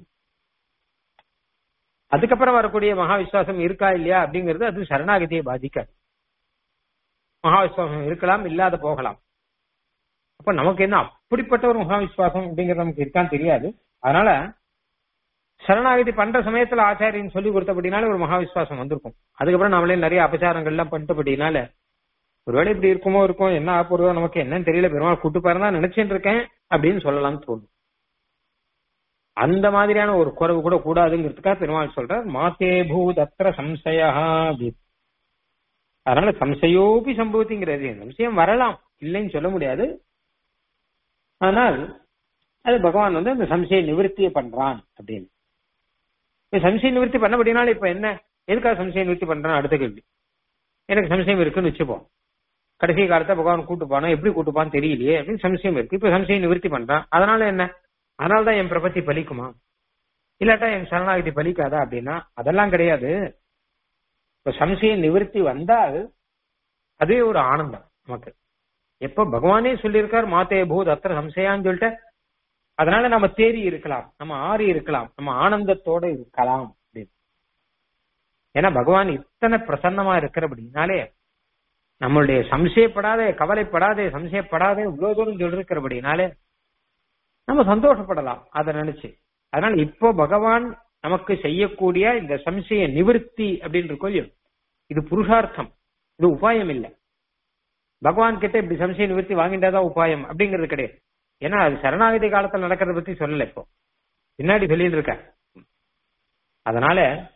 அதுக்கப்புறம் வரக்கூடிய மகா விசுவாசம் இருக்கா இல்லையா அப்படிங்கிறது அது சரணாகதியை பாதிக்காது மகா விசுவாசம் இருக்கலாம் இல்லாத போகலாம் அப்ப நமக்கு என்ன அப்படிப்பட்ட ஒரு மகா விசுவாசம் அப்படிங்கிறது நமக்கு இருக்கான்னு தெரியாது அதனால சரணாகதி பண்ற சமயத்துல ஆச்சாரியன் சொல்லி கொடுத்தபடினால ஒரு மகா விசுவாசம் வந்திருக்கும் அதுக்கப்புறம் நம்மளே நிறைய அபச்சாரங்கள்லாம் பண்ணிட்டபடினால ஒருவேளை இப்படி இருக்குமோ இருக்கும் என்ன ஆக போறதோ நமக்கு என்னன்னு தெரியல பெருமாள் கூட்டு பாருந்தா நினைச்சிட்டு இருக்கேன் அப்படின்னு சொல்லலாம்னு தோணும் அந்த மாதிரியான ஒரு குறைவு கூட கூடாதுங்கிறதுக்காக பெருமாள் சொல்றார் மாத்தே பூத் அத்திர சம்சயா அப்படின்னு அதனால சம்சயோபி சம்பவத்திங்கிறது சம்சயம் வரலாம் இல்லைன்னு சொல்ல முடியாது ஆனால் அது பகவான் வந்து அந்த சம்சய நிவர்த்தியை பண்றான் அப்படின்னு சம்சய நிவர்த்தி பண்ணபடினால இப்ப என்ன எதுக்காக சம்சய நிவர்த்தி பண்றான் அடுத்த கேள்வி எனக்கு சம்சயம் இருக்குன்னு வச்சுப்போம் கடைசி காலத்தை பகவான் கூட்டு போனா எப்படி கூட்டுப்பான்னு தெரியலையே அப்படின்னு சம்சயம் இருக்கு இப்ப சம்சயம் நிவர்த்தி பண்றான் அதனால என்ன அதனாலதான் என் பிரபத்தி பலிக்குமா இல்லாட்டா என் சரணாகதி பலிக்காதா அப்படின்னா அதெல்லாம் கிடையாது இப்ப சம்சய நிவர்த்தி வந்தால் அதுவே ஒரு ஆனந்தம் நமக்கு எப்ப பகவானே சொல்லியிருக்கார் மாத்தே பூத் அத்திர சம்சயான்னு சொல்லிட்டு அதனால நம்ம தேறி இருக்கலாம் நம்ம ஆறி இருக்கலாம் நம்ம ஆனந்தத்தோட இருக்கலாம் அப்படின்னு ஏன்னா பகவான் இத்தனை பிரசன்னமா இருக்கிறபடினாலே நம்மளுடைய சம்சயப்படாத கவலைப்படாத சம்சயப்படாத இவ்வளவு தூரம் சொல்லிருக்கிறபடினாலே நம்ம சந்தோஷப்படலாம் அதை நினைச்சு அதனால இப்போ பகவான் நமக்கு செய்யக்கூடிய இந்த சம்சய நிவர்த்தி அப்படின்னு கொள்ளும் இது புருஷார்த்தம் இது உபாயம் இல்லை பகவான் கிட்ட இப்படி சம்சய நிவர்த்தி வாங்கிட்டாதான் உபாயம் அப்படிங்கிறது கிடையாது ஏன்னா அது சரணாகதி காலத்துல நடக்கிறத பத்தி சொல்லல இப்போ பின்னாடி சொல்லிட்டு இருக்க அதனால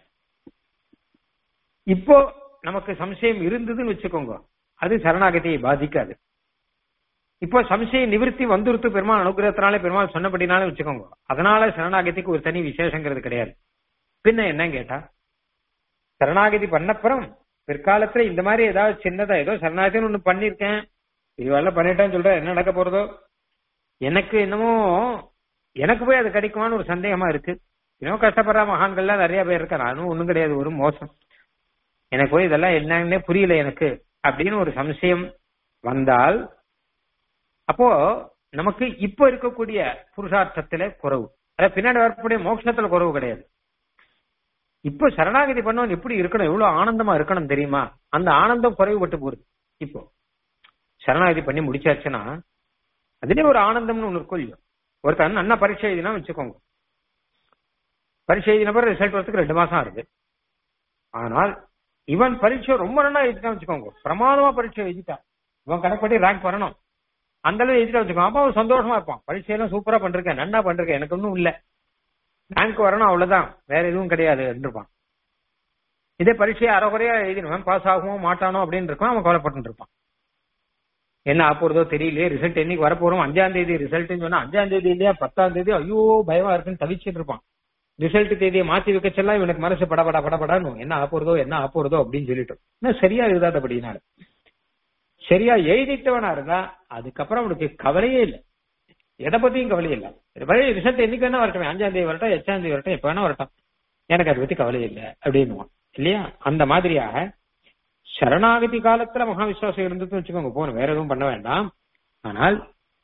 இப்போ நமக்கு சம்சயம் இருந்ததுன்னு வச்சுக்கோங்க அது சரணாகதியை பாதிக்காது இப்போ சம்சய நிவர்த்தி வந்துருத்து பெருமாள் அனுகிரகத்தினாலே பெருமாள் சொன்னபடினாலே வச்சுக்கோங்க அதனால சரணாகதிக்கு ஒரு தனி விசேஷங்கிறது கிடையாது பின்ன என்ன கேட்டா சரணாகதி பண்ணப்புறம் பிற்காலத்துல இந்த மாதிரி ஏதாவது சின்னதா ஏதோ சரணாகதின்னு ஒண்ணு பண்ணிருக்கேன் இதுவெல்லாம் பண்ணிட்டேன்னு சொல்ற என்ன நடக்க போறதோ எனக்கு என்னமோ எனக்கு போய் அது கிடைக்குமான்னு ஒரு சந்தேகமா இருக்கு இன்னும் கஷ்டப்படுற மகான்கள்லாம் நிறைய பேர் இருக்கா நானும் ஒண்ணும் கிடையாது ஒரு மோசம் எனக்கு போய் இதெல்லாம் என்னன்னே புரியல எனக்கு அப்படின்னு ஒரு சம்சயம் வந்தால் அப்போ நமக்கு இப்ப இருக்கக்கூடிய புருஷார்த்தத்துல குறவு அதாவது பின்னாடி வரக்கூடிய மோட்சத்துல குறவு கிடையாது இப்போ சரணாகதி பண்ணவன் எப்படி இருக்கணும் எவ்வளவு ஆனந்தமா இருக்கணும் தெரியுமா அந்த ஆனந்தம் குறைவுபட்டு போகுது இப்போ சரணாகதி பண்ணி முடிச்சாச்சுன்னா அதுலயே ஒரு ஆனந்தம்னு ஒண்ணு இருக்கும் இல்லையோ ஒருத்தன் நல்லா பரீட்சை எழுதினா வச்சுக்கோங்க பரீட்சை எழுதின பிறகு ரிசல்ட் வரதுக்கு ரெண்டு மாசம் ஆகுது ஆனால் இவன் பரீட்சை ரொம்ப நல்லா எழுதிட்டான் வச்சுக்கோங்க பிரமாதமா பரீட்சை எழுதிட்டான் இவன் கணப்படி ரேங்க் வரணும் அந்த அளவு எழுதிட்டா வச்சுக்கோங்க அப்ப அவன் சந்தோஷமா இருப்பான் பரீட்சையெல்லாம் சூப்பரா பண்றேன் நன்னா பண்றேன் எனக்கு ஒன்றும் இல்ல ரேங்க் வரணும் அவ்வளவுதான் வேற எதுவும் கிடையாது இருப்பான் இதே பரீட்சையை அறகுறையா எழுதினவன் பாஸ் ஆகுமோ மாட்டானோ அப்படின்னு இருக்கான் அவன் கவலைப்பட்டு இருப்பான் என்ன ஆப்போறதோ தெரியலையே ரிசல்ட் என்னைக்கு வரப்போறோம் அஞ்சாம் தேதி ரிசல்ட்னு சொன்னா அஞ்சாம் தேதி இல்லையா பத்தாம் தேதி ஐயோ பயமா இருக்குன்னு தவிச்சிட்டு இருப்பான் ரிசல்ட் தேதியை மாத்தி வைக்கச்செல்லாம் இவனுக்கு மனசு படபடா படபடான்னு என்ன ஆப்போறதோ என்ன ஆப்போறதோ அப்படின்னு சொல்லிட்டு இன்னும் சரியா இருந்தாது அப்படின்னால சரியா எழுதிட்டவனா இருந்தா அதுக்கப்புறம் அவனுக்கு கவலையே இல்லை எதை பத்தியும் கவலை இல்லை ரிசல்ட் என்னைக்கு வேணா வரட்டும் அஞ்சாம் தேதி வரட்டும் எட்டாம் தேதி வரட்டும் எப்ப வேணா வரட்டும் எனக்கு அதை பத்தி கவலை இல்லை அப்படின்னுவான் இல்லையா அந்த மாதிரியாக சரணாகதி காலத்துல மகா விசுவாசம் இருந்ததுன்னு வச்சுக்கோங்க போன வேற எதுவும் பண்ண வேண்டாம் ஆனால்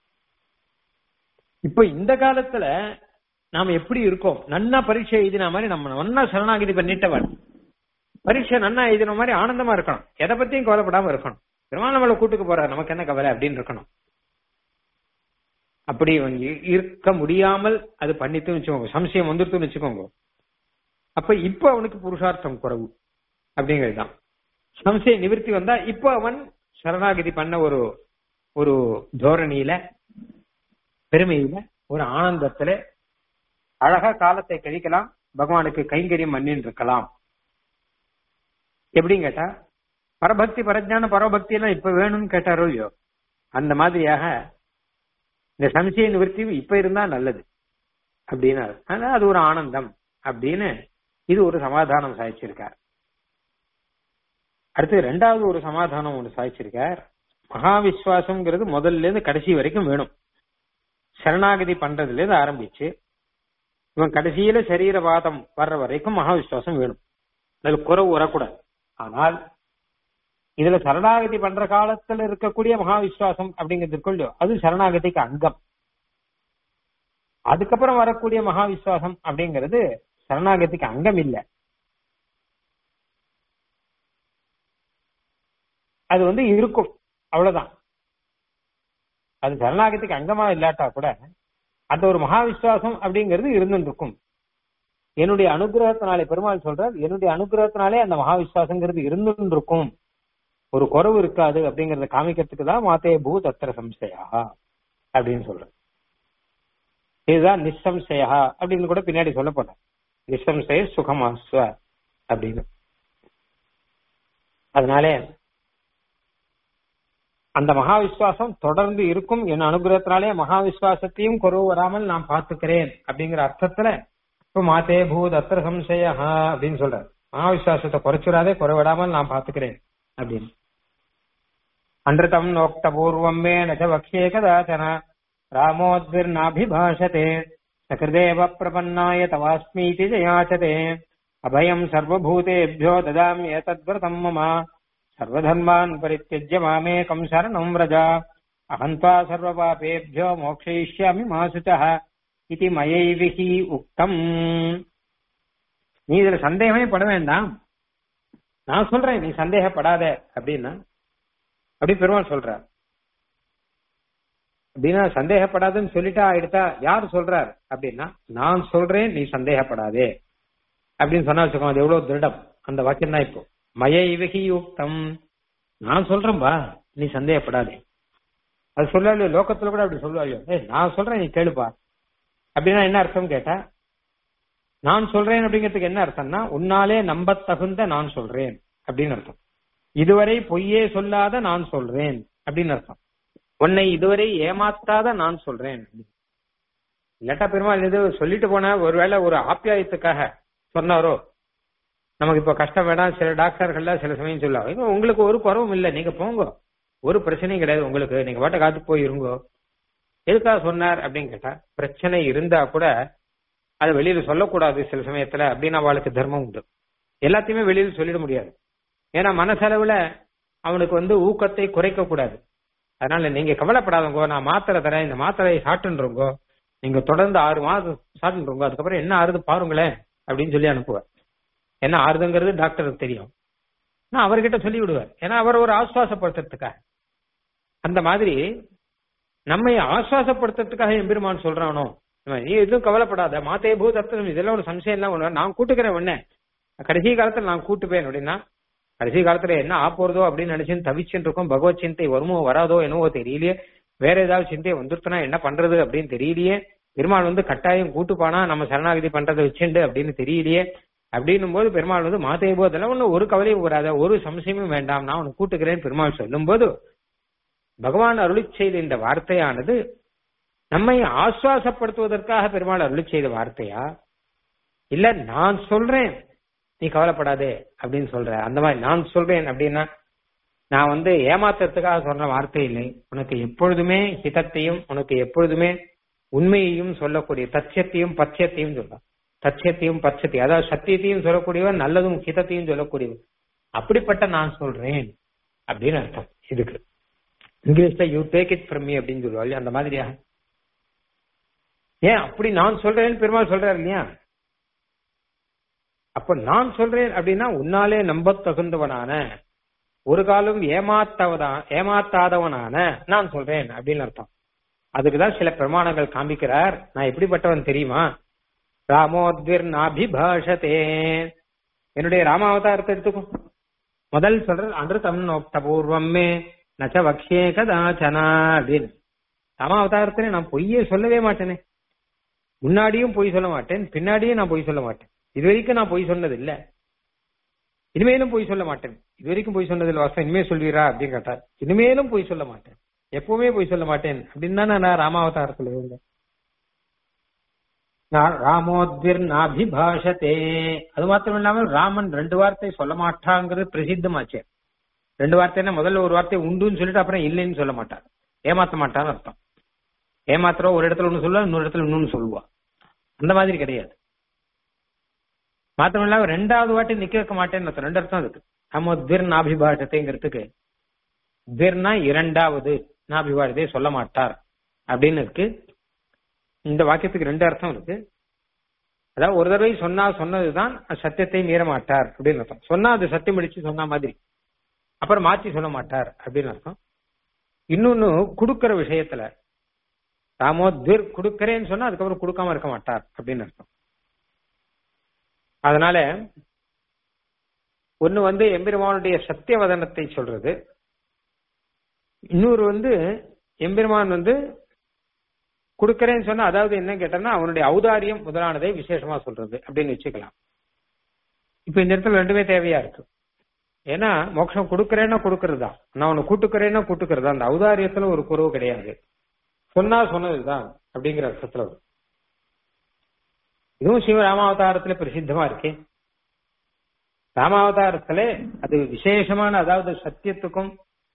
இப்ப இந்த காலத்துல நாம எப்படி இருக்கோம் நன்னா பரீட்சை எழுதின மாதிரி நம்ம நன்னா சரணாகதி பண்ணிட்டவன் பரீட்சை நன்னா எழுதின மாதிரி ஆனந்தமா இருக்கணும் எதை பத்தியும் கவலைப்படாம இருக்கணும் பெருமாள் நம்மளை கூட்டுக்கு போறாரு நமக்கு என்ன கவலை அப்படின்னு இருக்கணும் அப்படி இருக்க முடியாமல் அது பண்ணிட்டு வச்சுக்கோங்க சம்சயம் வந்துருத்துன்னு வச்சுக்கோங்க அப்ப இப்ப அவனுக்கு புருஷார்த்தம் குறவு அப்படிங்கிறதுதான் சம்சய நிவர்த்தி வந்தா இப்போ அவன் சரணாகதி பண்ண ஒரு ஒரு தோரணியில பெருமையில ஒரு ஆனந்தத்துல அழகா காலத்தை கழிக்கலாம் பகவானுக்கு கைங்கரியம் பண்ணின்னு இருக்கலாம் எப்படின்னு கேட்டா பரபக்தி பரஜான பரபக்தி எல்லாம் இப்ப வேணும்னு கேட்டாரோ இல்லையோ அந்த மாதிரியாக இந்த சம்சய நிவர்த்தி இப்ப இருந்தா நல்லது அப்படின்னு ஆனா அது ஒரு ஆனந்தம் அப்படின்னு இது ஒரு சமாதானம் சாதிச்சிருக்கார் அடுத்து ரெண்டாவது ஒரு சமாதானம் ஒன்று சாதிச்சிருக்கார் மகா விஸ்வாசம்ங்கிறது முதல்ல இருந்து கடைசி வரைக்கும் வேணும் சரணாகதி பண்றதுல இருந்து ஆரம்பிச்சு இவன் கடைசியில சரீரவாதம் வர்ற வரைக்கும் மகா விஸ்வாசம் வேணும் அதுல குறவு வரக்கூடாது ஆனால் இதுல சரணாகதி பண்ற காலத்துல இருக்கக்கூடிய மகா விஸ்வாசம் அப்படிங்கிறது அது சரணாகதிக்கு அங்கம் அதுக்கப்புறம் வரக்கூடிய மகா விஸ்வாசம் அப்படிங்கிறது சரணாகதிக்கு அங்கம் இல்லை அது வந்து இருக்கும் அவ்வளவுதான் அது சரணாகத்துக்கு அங்கமா இல்லாட்டா கூட அந்த ஒரு மகா விசுவாசம் அப்படிங்கிறது இருந்துருக்கும் என்னுடைய அனுகிரகத்தினாலே பெருமாள் சொல்றார் என்னுடைய அனுகிரகத்தினாலே அந்த மகா விசுவாசங்கிறது இருந்துருக்கும் ஒரு குறவு இருக்காது அப்படிங்கறத காமிக்கிறதுக்கு தான் மாத்தே பூ தத்திர சம்சயா அப்படின்னு சொல்றேன் இதுதான் நிசம்சயா அப்படின்னு கூட பின்னாடி சொல்லப்பட்டேன் நிசம்சய சுகமாஸ்வ அப்படின்னு அதனாலே அந்த மகா விசுவாசம் தொடர்ந்து இருக்கும் என் அனுகிரகத்தினாலே மகா விசுவாசத்தையும் குறவு வராமல் நான் பாத்துக்கிறேன் அப்படிங்கிற அர்த்தத்துல இப்ப மாத்தே பூத் அத்திர சம்சய அப்படின்னு சொல்ற மகா விசுவாசத்தை குறைச்சுடாதே குறைவிடாமல் நான் பாத்துக்கிறேன் அப்படின்னு அன்றுதம் நோக்த பூர்வம் மே நச்ச வக்ஷே கதாச்சன ராமோத்விர்நாபிபாஷதே சகிருதேவ பிரபன்னாய தவாஸ்மீதி ஜயாச்சதே அபயம் சர்வபூதேभ्यो ददाम्येतद्व्रतम् मम सर्वधर्मान् परित्यज्य मामेकम् शरणम् व्रज अहम् त्वा सर्वपापेभ्यो मोक्षयिष्यामि मा शुचः इति மயைவிகி உக்தம் நீ இதுல சந்தேகமே பட வேண்டாம் நான் சொல்றேன் நீ சந்தேகப்படாத அப்படின்னா அப்படி பெருமாள் சொல்றார் அப்படின்னா சந்தேகப்படாதுன்னு சொல்லிட்டா ஆயிடுத்தா யார் சொல்றார் அப்படின்னா நான் சொல்றேன் நீ சந்தேகப்படாதே அப்படின்னு சொன்னா வச்சுக்கோ அது எவ்வளவு திருடம் அந்த வாக்கியம் தான் இப்போ மய இவகி யுக்தம் நான் சொல்றேன்பா நீ சந்தேகப்படாதே அது சொல்லாலே லோகத்துல கூட அப்படி சொல்லுவாங்க ஏய் நான் சொல்றேன் நீ கேளுப்பா அப்படின்னா என்ன அர்த்தம் கேட்டா நான் சொல்றேன் அப்படிங்கிறதுக்கு என்ன அர்த்தம்னா உன்னாலே நம்பத் தகுந்த நான் சொல்றேன் அப்படின்னு அர்த்தம் இதுவரை பொய்யே சொல்லாத நான் சொல்றேன் அப்படின்னு அர்த்தம் உன்னை இதுவரை ஏமாத்தாத நான் சொல்றேன் இல்லாட்டா பெருமாள் இது சொல்லிட்டு போன ஒருவேளை ஒரு ஆப்பியாயத்துக்காக சொன்னாரோ நமக்கு இப்ப கஷ்டம் வேணாம் சில டாக்டர்கள்ல சில சமயம் சொல்லுவாங்க உங்களுக்கு ஒரு குறவும் இல்லை நீங்க போங்க ஒரு பிரச்சனையும் கிடையாது உங்களுக்கு நீங்க பாட்ட காத்து போய் இருங்கோ எதுக்காக சொன்னார் அப்படின்னு கேட்டா பிரச்சனை இருந்தா கூட அதை வெளியில சொல்லக்கூடாது சில சமயத்துல அப்படின்னு அவளுக்கு தர்மம் உண்டு எல்லாத்தையுமே வெளியில சொல்லிட முடியாது ஏன்னா மனசளவுல அவனுக்கு வந்து ஊக்கத்தை குறைக்க கூடாது அதனால நீங்க கவலைப்படாதவங்கோ நான் மாத்திரை தரேன் இந்த மாத்திரையை சாட்டுன்றோங்கோ நீங்க தொடர்ந்து ஆறு மாதம் சாட்டுன்றோங்க அதுக்கப்புறம் என்ன ஆறுது பாருங்களேன் அப்படின்னு சொல்லி அனுப்புவார் என்ன ஆறுதுங்கிறது டாக்டருக்கு தெரியும் நான் அவர்கிட்ட சொல்லி விடுவார் ஏன்னா அவர் ஒரு ஆசுவாசப்படுத்துறதுக்காக அந்த மாதிரி நம்மை ஆசுவாசப்படுத்துறதுக்காக எம்பெருமான் சொல்றானோ நீ எதுவும் கவலைப்படாத மாத்தே பூதத்தம் இதெல்லாம் ஒரு சம்சயம் எல்லாம் ஒண்ணு நான் கூட்டுக்கிறேன் உடனே கடைசி காலத்துல நான் கூட்டுப்பேன் அப்படின்னா கடைசி காலத்துல என்ன ஆப்போறதோ அப்படின்னு நினைச்சுன்னு தவிச்சுட்டு இருக்கோம் பகவத் சிந்தை வருமோ வராதோ என்னவோ தெரியலையே வேற ஏதாவது சிந்தை வந்துருச்சுனா என்ன பண்றது அப்படின்னு தெரியலையே பெருமாள் வந்து கட்டாயம் கூட்டுப்பானா நம்ம சரணாகதி பண்றதை வச்சுண்டு அப்படின்னு தெரியலையே அப்படின்னும் போது பெருமாள் வந்து மாதே போதெல்லாம் ஒண்ணு ஒரு கவலையும் வராத ஒரு சம்சயமும் வேண்டாம் நான் உனக்கு கூட்டுக்கிறேன் பெருமாள் சொல்லும் போது பகவான் அருளி செய்த இந்த வார்த்தையானது நம்மை ஆசுவாசப்படுத்துவதற்காக பெருமாள் அருளி செய்த வார்த்தையா இல்ல நான் சொல்றேன் நீ கவலைப்படாதே அப்படின்னு சொல்ற அந்த மாதிரி நான் சொல்றேன் அப்படின்னா நான் வந்து ஏமாத்துறதுக்காக சொன்ன வார்த்தை இல்லை உனக்கு எப்பொழுதுமே ஹிதத்தையும் உனக்கு எப்பொழுதுமே உண்மையையும் சொல்லக்கூடிய தச்சத்தையும் பட்சத்தையும் சொல்றான் தச்சத்தையும் பட்சத்தை அதாவது சத்தியத்தையும் சொல்லக்கூடியவன் நல்லதும் ஹிதத்தையும் சொல்லக்கூடியவன் அப்படிப்பட்ட நான் சொல்றேன் அப்படின்னு அர்த்தம் இதுக்கு இங்கிலீஷ்ல you take it from me அப்படின்னு சொல்லுவாள் அந்த மாதிரியா ஏன் அப்படி நான் சொல்றேன்னு பெருமாள் சொல்றாரு இல்லையா அப்ப நான் சொல்றேன் அப்படின்னா உன்னாலே நம்ப தகுந்தவனான ஒரு காலம் ஏமாத்தவதான் ஏமாத்தாதவனான நான் சொல்றேன் அப்படின்னு அர்த்தம் அதுக்குதான் சில பிரமாணங்கள் காமிக்கிறார் நான் எப்படிப்பட்டவன் தெரியுமா ராமோத்விர் நாபிபாஷதே என்னுடைய ராமாவதாரத்தை எடுத்துக்கோ முதல் சொல்ற அன்று தம் நோக்த பூர்வமே நச்ச வக்ஷே கதாச்சனா அப்படின்னு ராமாவதாரத்துல நான் பொய்யே சொல்லவே மாட்டேனே முன்னாடியும் பொய் சொல்ல மாட்டேன் பின்னாடியும் நான் பொய் சொல்ல மாட்டேன் இது வரைக்கும் நான் பொய் சொன்னது இல்ல இனிமேலும் பொய் சொல்ல மாட்டேன் இது வரைக்கும் பொய் சொன்னதில் வாசம் இனிமே சொல்வீரா அப்படின்னு கேட்டார் இனிமேலும் பொய் சொல்ல மாட்டேன் எப்பவுமே பொய் சொல்ல மாட்டேன் அப்படின்னு தான் நான் ராமாவதாரத்துல இருந்தேன் ராமோத்விர் நாபிபாஷத்தே அது மாத்திரம் இல்லாமல் ராமன் ரெண்டு வார்த்தை சொல்ல மாட்டாங்கிறது பிரசித்தமாச்சே ரெண்டு வார்த்தைன்னா முதல்ல ஒரு வார்த்தை உண்டுன்னு சொல்லிட்டு அப்புறம் இல்லைன்னு சொல்ல மாட்டார் ஏமாத்த மாட்டான்னு அர்த்தம் ஏமாத்திரம் ஒரு இடத்துல ஒண்ணு சொல்லுவா இன்னொரு இடத்துல இன்னொன்னு சொல்லுவா அந்த மாதிரி கிடையாது மாத்திரம் இல்லாம ரெண்டாவது வாட்டி நிக்க வைக்க மாட்டேன்னு அர்த்தம் ரெண்டு அர்த்தம் இருக்கு நம்ம திர் நாபிபாஷத்தைங்கிறதுக்கு திர்னா இரண்டாவது நாபிபாஷத்தை சொல்ல மாட்டார் அப்படின்னு இருக்கு இந்த வாக்கியத்துக்கு ரெண்டு அர்த்தம் இருக்கு அதாவது ஒரு தடவை சொன்னா சொன்னதுதான் சத்தியத்தை மீற மாட்டார் அப்படின்னு அர்த்தம் சொன்னா அது சத்தியம் அடிச்சு சொன்ன மாதிரி அப்புறம் மாற்றி சொல்ல மாட்டார் அப்படின்னு அர்த்தம் இன்னொன்னு கொடுக்கிற விஷயத்துல ராமோ திர் கொடுக்கறேன்னு சொன்னா அதுக்கப்புறம் கொடுக்காம இருக்க மாட்டார் அப்படின்னு அர்த்தம் அதனால ஒன்னு வந்து எம்பெருமானுடைய சத்தியவதனத்தை சொல்றது இன்னொரு வந்து எம்பெருமான் வந்து கொடுக்கறேன்னு சொன்னா அதாவது என்ன கேட்டோம்னா அவனுடைய ஔதாரியம் முதலானதை விசேஷமா சொல்றது அப்படின்னு வச்சுக்கலாம் இப்ப இந்த இடத்துல ரெண்டுமே தேவையா இருக்கு ஏன்னா மோட்சம் கொடுக்கறேன்னா கொடுக்கறது தான் நான் உன்னை கூட்டுக்கிறேன்னா கூட்டுக்கிறது அந்த ஔதாரியத்துல ஒரு குறவு கிடையாது சொன்னா சொன்னதுதான் அப்படிங்கிற அர்த்தத்துல வரும் இதுவும் சிவ ராமாவதாரத்துல பிரசித்தமா இருக்கே ராமாவதாரத்துல அது விசேஷமான அதாவது சத்தியத்துக்கும்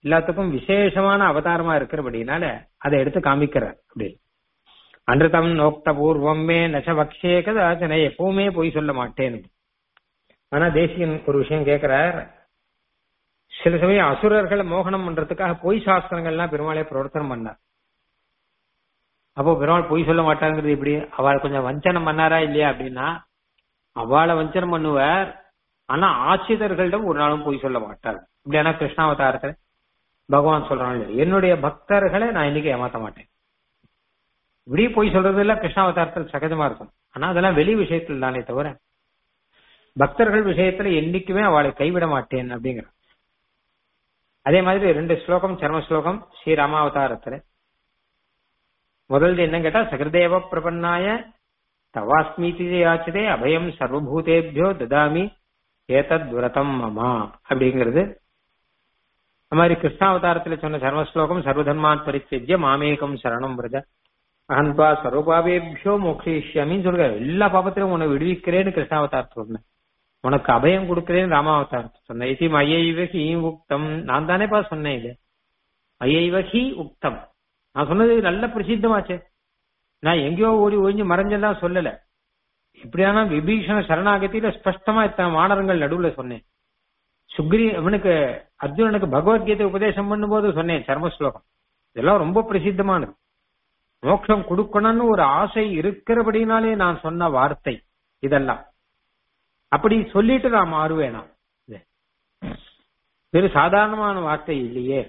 எல்லாத்துக்கும் விசேஷமான அவதாரமா இருக்கிறபடினால அதை எடுத்து காமிக்கிறார் அப்படி அன்றுதம் நோக்த பூர்வம் மே நச்ச பக்ஷே கதாச்சனை எப்பவுமே பொய் சொல்ல மாட்டேன் ஆனா தேசியன் ஒரு விஷயம் கேட்கிறார் சில சமயம் அசுரர்களை மோகனம் பண்றதுக்காக பொய் சாஸ்திரங்கள்லாம் பெருமாளே பிரவர்த்தனம் பண்ணார் அப்போ பெருமாள் பொய் சொல்ல மாட்டாங்கிறது எப்படி அவள் கொஞ்சம் வஞ்சனம் பண்ணாரா இல்லையா அப்படின்னா அவளை வஞ்சனம் பண்ணுவார் ஆனா ஆட்சிதர்களிடம் ஒரு நாளும் பொய் சொல்ல மாட்டார் இப்படியான கிருஷ்ணாவதாரத்துல பகவான் சொல்றாங்க என்னுடைய பக்தர்களை நான் இன்னைக்கு ஏமாத்த மாட்டேன் இப்படி பொய் சொல்றது எல்லாம் கிருஷ்ணாவதாரத்தில் சகஜமா இருக்கும் ஆனா அதெல்லாம் வெளி விஷயத்தில் தானே தவிர பக்தர்கள் விஷயத்துல என்னைக்குமே அவளை கைவிட மாட்டேன் அப்படிங்கிற அதே மாதிரி ரெண்டு ஸ்லோகம் சர்ம ஸ்லோகம் ஸ்ரீராமாவதாரத்துல முதல்ல என்ன கேட்டா சகிருதேவ பிரபன்னாய தவாஸ்மீதி யாச்சதே அபயம் சர்வபூதேபியோ ததாமி ஏதத் விரதம் மமா அப்படிங்கிறது அது மாதிரி கிருஷ்ணாவதாரத்துல சொன்ன சர்ம ஸ்லோகம் சர்வதர்மான் பரிச்செஜ்ய மாமேகம் சரணம் விரத அன்பா சர்வபாவேபியோ மோக்ஷிஷ்யாமின்னு சொல்லுங்க எல்லா பாபத்திலும் உன்னை விடுவிக்கிறேன்னு கிருஷ்ணாவதாரத்தை சொன்னேன் உனக்கு அபயம் கொடுக்கிறேன்னு ராமாவதாரத்தை சொன்னேன் இது ஐயைவ ஹி உக்தம் நான் தானேப்பா சொன்னேன் இது ஐயைவ ஹி உக்தம் நான் சொன்னது நல்ல பிரசித்தமாச்சே நான் எங்கேயோ ஓடி ஒழிஞ்சு மறைஞ்செல்லாம் சொல்லல இப்படியான விபீஷண சரணாகத்தில ஸ்பஷ்டமா இத்தனை வானரங்கள் நடுவுல சொன்னேன் சுக்ரி அவனுக்கு அர்ஜுனனுக்கு பகவத்கீதை உபதேசம் பண்ணும்போது சொன்னேன் சர்ம ஸ்லோகம் இதெல்லாம் ரொம்ப பிரசித்தமானது மோட்சம் கொடுக்கணும்னு ஒரு ஆசை இருக்கிறபடினாலே நான் சொன்ன வார்த்தை இதெல்லாம் அப்படி சொல்லிட்டு நான் மாறுவேனா இது. வெறும் சாதாரணமான வார்த்தை இல்லையே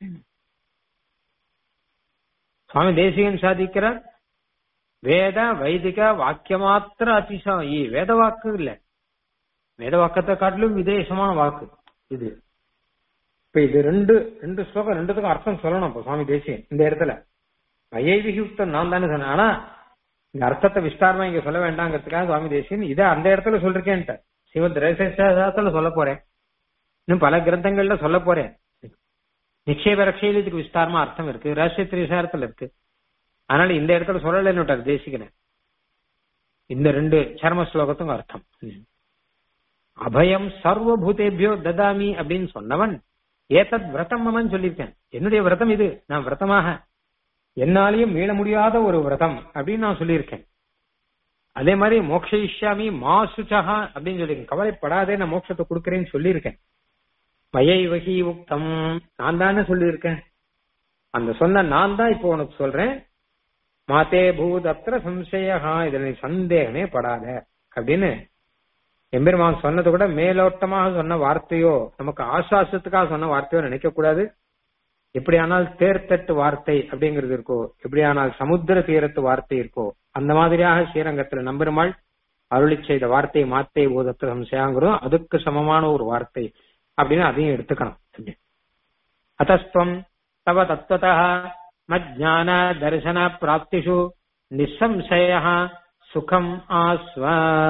சுவாமி தேசிகன் சாதிக்கிறார் வேத வைதிக வாக்கியமாத்திர அதிசயம் வேத வாக்கு இல்ல வேத வாக்கத்தை காட்டிலும் விதேசமான வாக்கு இது இப்ப இது ரெண்டு ரெண்டு ஸ்லோகம் ரெண்டுத்துக்கும் அர்த்தம் சொல்லணும் இப்ப சுவாமி தேசியன் இந்த இடத்துல ஐயவிகுப்தம் நான் தானே சொன்னேன் ஆனா இந்த அர்த்தத்தை விஸ்தாரமா இங்க சொல்ல வேண்டாங்கிறதுக்காக சுவாமி தேசியன் இதை அந்த இடத்துல சொல்லிருக்கேன்ட்ட சிவத் ரகசியத்துல சொல்ல போறேன் இன்னும் பல கிரந்தங்கள்ல சொல்ல போறேன் நிச்சய ரட்சையில் இதுக்கு விஸ்தாரமா அர்த்தம் இருக்கு ரகசிய திரிசாரத்துல இருக்கு அதனால இந்த இடத்துல சொல்லலன்னு தேசிக்கிறேன் இந்த ரெண்டு சர்ம ஸ்லோகத்துக்கும் அர்த்தம் அபயம் சர்வபூதேபியோ ததாமி அப்படின்னு சொன்னவன் ஏதத் விரதம் மமன் சொல்லியிருக்கேன் என்னுடைய விரதம் இது நான் விரதமாக என்னாலையும் மீள முடியாத ஒரு விரதம் அப்படின்னு நான் சொல்லியிருக்கேன் அதே மாதிரி மோக்ஷயிஷ்யாமி மா சுச்சகா அப்படின்னு சொல்லியிருக்கேன் கவலைப்படாதே நான் மோட்சத்தை கொடுக்கறேன்னு சொல்லியிருக்கேன் மயை வகி உக்தம் நான் தானே சொல்லியிருக்கேன் அந்த சொன்ன நான் தான் இப்போ உனக்கு சொல்றேன் மாதே பூதத்திர சம்சயா இதுல நீ சந்தேகமே படாத அப்படின்னு எம்பெருமான் சொன்னது கூட மேலோட்டமாக சொன்ன வார்த்தையோ நமக்கு ஆசுவாசத்துக்காக சொன்ன வார்த்தையோ நினைக்க கூடாது எப்படியானால் தேர்த்தட்டு வார்த்தை அப்படிங்கிறது இருக்கோ எப்படியானால் சமுத்திர தீரத்து வார்த்தை இருக்கோ அந்த மாதிரியாக ஸ்ரீரங்கத்துல நம்பெருமாள் அருளி செய்த வார்த்தை மாத்தை பூதத்திர சம்சயாங்கிறோம் அதுக்கு சமமான ஒரு வார்த்தை அப்படின்னு அதையும் எடுத்துக்கணும் அத்தஸ்துவம் தவ தத்துவத மஜ்ஞான தரிசன பிராப்திஷு நிசம்சய சுகம் ஆஸ்வ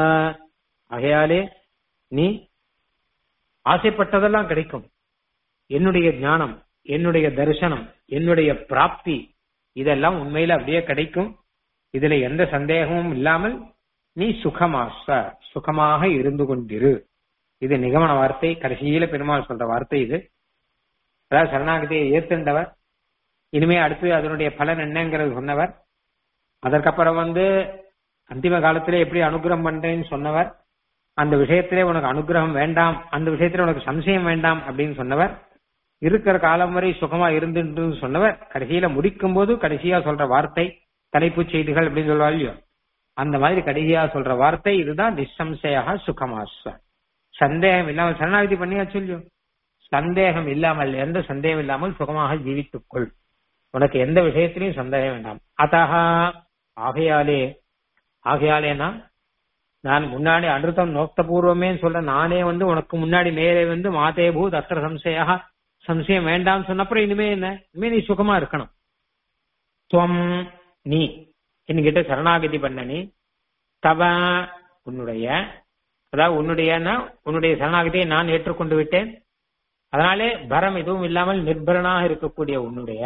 ஆகையாலே நீ ஆசைப்பட்டதெல்லாம் கிடைக்கும் என்னுடைய ஞானம் என்னுடைய தரிசனம் என்னுடைய பிராப்தி இதெல்லாம் உண்மையில அப்படியே கிடைக்கும் இதுல எந்த சந்தேகமும் இல்லாமல் நீ சுகமாச சுகமாக இருந்து கொண்டிரு இது நிகமன வார்த்தை கடைசியில பெருமாள் சொல்ற வார்த்தை இது அதாவது சரணாகதியை ஏத்துண்டவர் இனிமே அடுத்து அதனுடைய பலன் என்னங்கிறது சொன்னவர் அதற்கப்புறம் வந்து அந்திம காலத்திலே எப்படி அனுகிரகம் பண்றேன்னு சொன்னவர் அந்த விஷயத்திலே உனக்கு அனுகிரகம் வேண்டாம் அந்த விஷயத்திலே உனக்கு சம்சயம் வேண்டாம் அப்படின்னு சொன்னவர் இருக்கிற காலம் வரை சுகமா இருந்து சொன்னவர் கடைசியில முடிக்கும் போது கடைசியா சொல்ற வார்த்தை தலைப்புச் செய்திகள் அப்படின்னு சொல்லுவா இல்லையோ அந்த மாதிரி கடைசியா சொல்ற வார்த்தை இதுதான் நிசம்சயாக சுகமாஸ்வ சந்தேகம் இல்லாமல் சரணாகதி பண்ணியாச்சு இல்லையோ சந்தேகம் இல்லாமல் எந்த சந்தேகம் இல்லாமல் சுகமாக ஜீவித்துக்கொள் உனக்கு எந்த விஷயத்திலையும் சந்தேகம் வேண்டாம் அத்தகா ஆகையாலே ஆகையாலேனா நான் முன்னாடி அனுத்தம் நோக்த பூர்வமே சொல்ல நானே வந்து உனக்கு முன்னாடி நேரே வந்து மாதே பூத் அத்திர சம்சயா சம்சயம் வேண்டாம்னு சொன்னப்புறம் இனிமே என்ன இனிமே நீ சுகமா இருக்கணும் துவம் நீ என்கிட்ட சரணாகதி பண்ண நீ தவ உன்னுடைய அதாவது உன்னுடையனா உன்னுடைய சரணாகதியை நான் ஏற்றுக்கொண்டு விட்டேன் அதனாலே பரம் எதுவும் இல்லாமல் நிர்பரனாக இருக்கக்கூடிய உன்னுடைய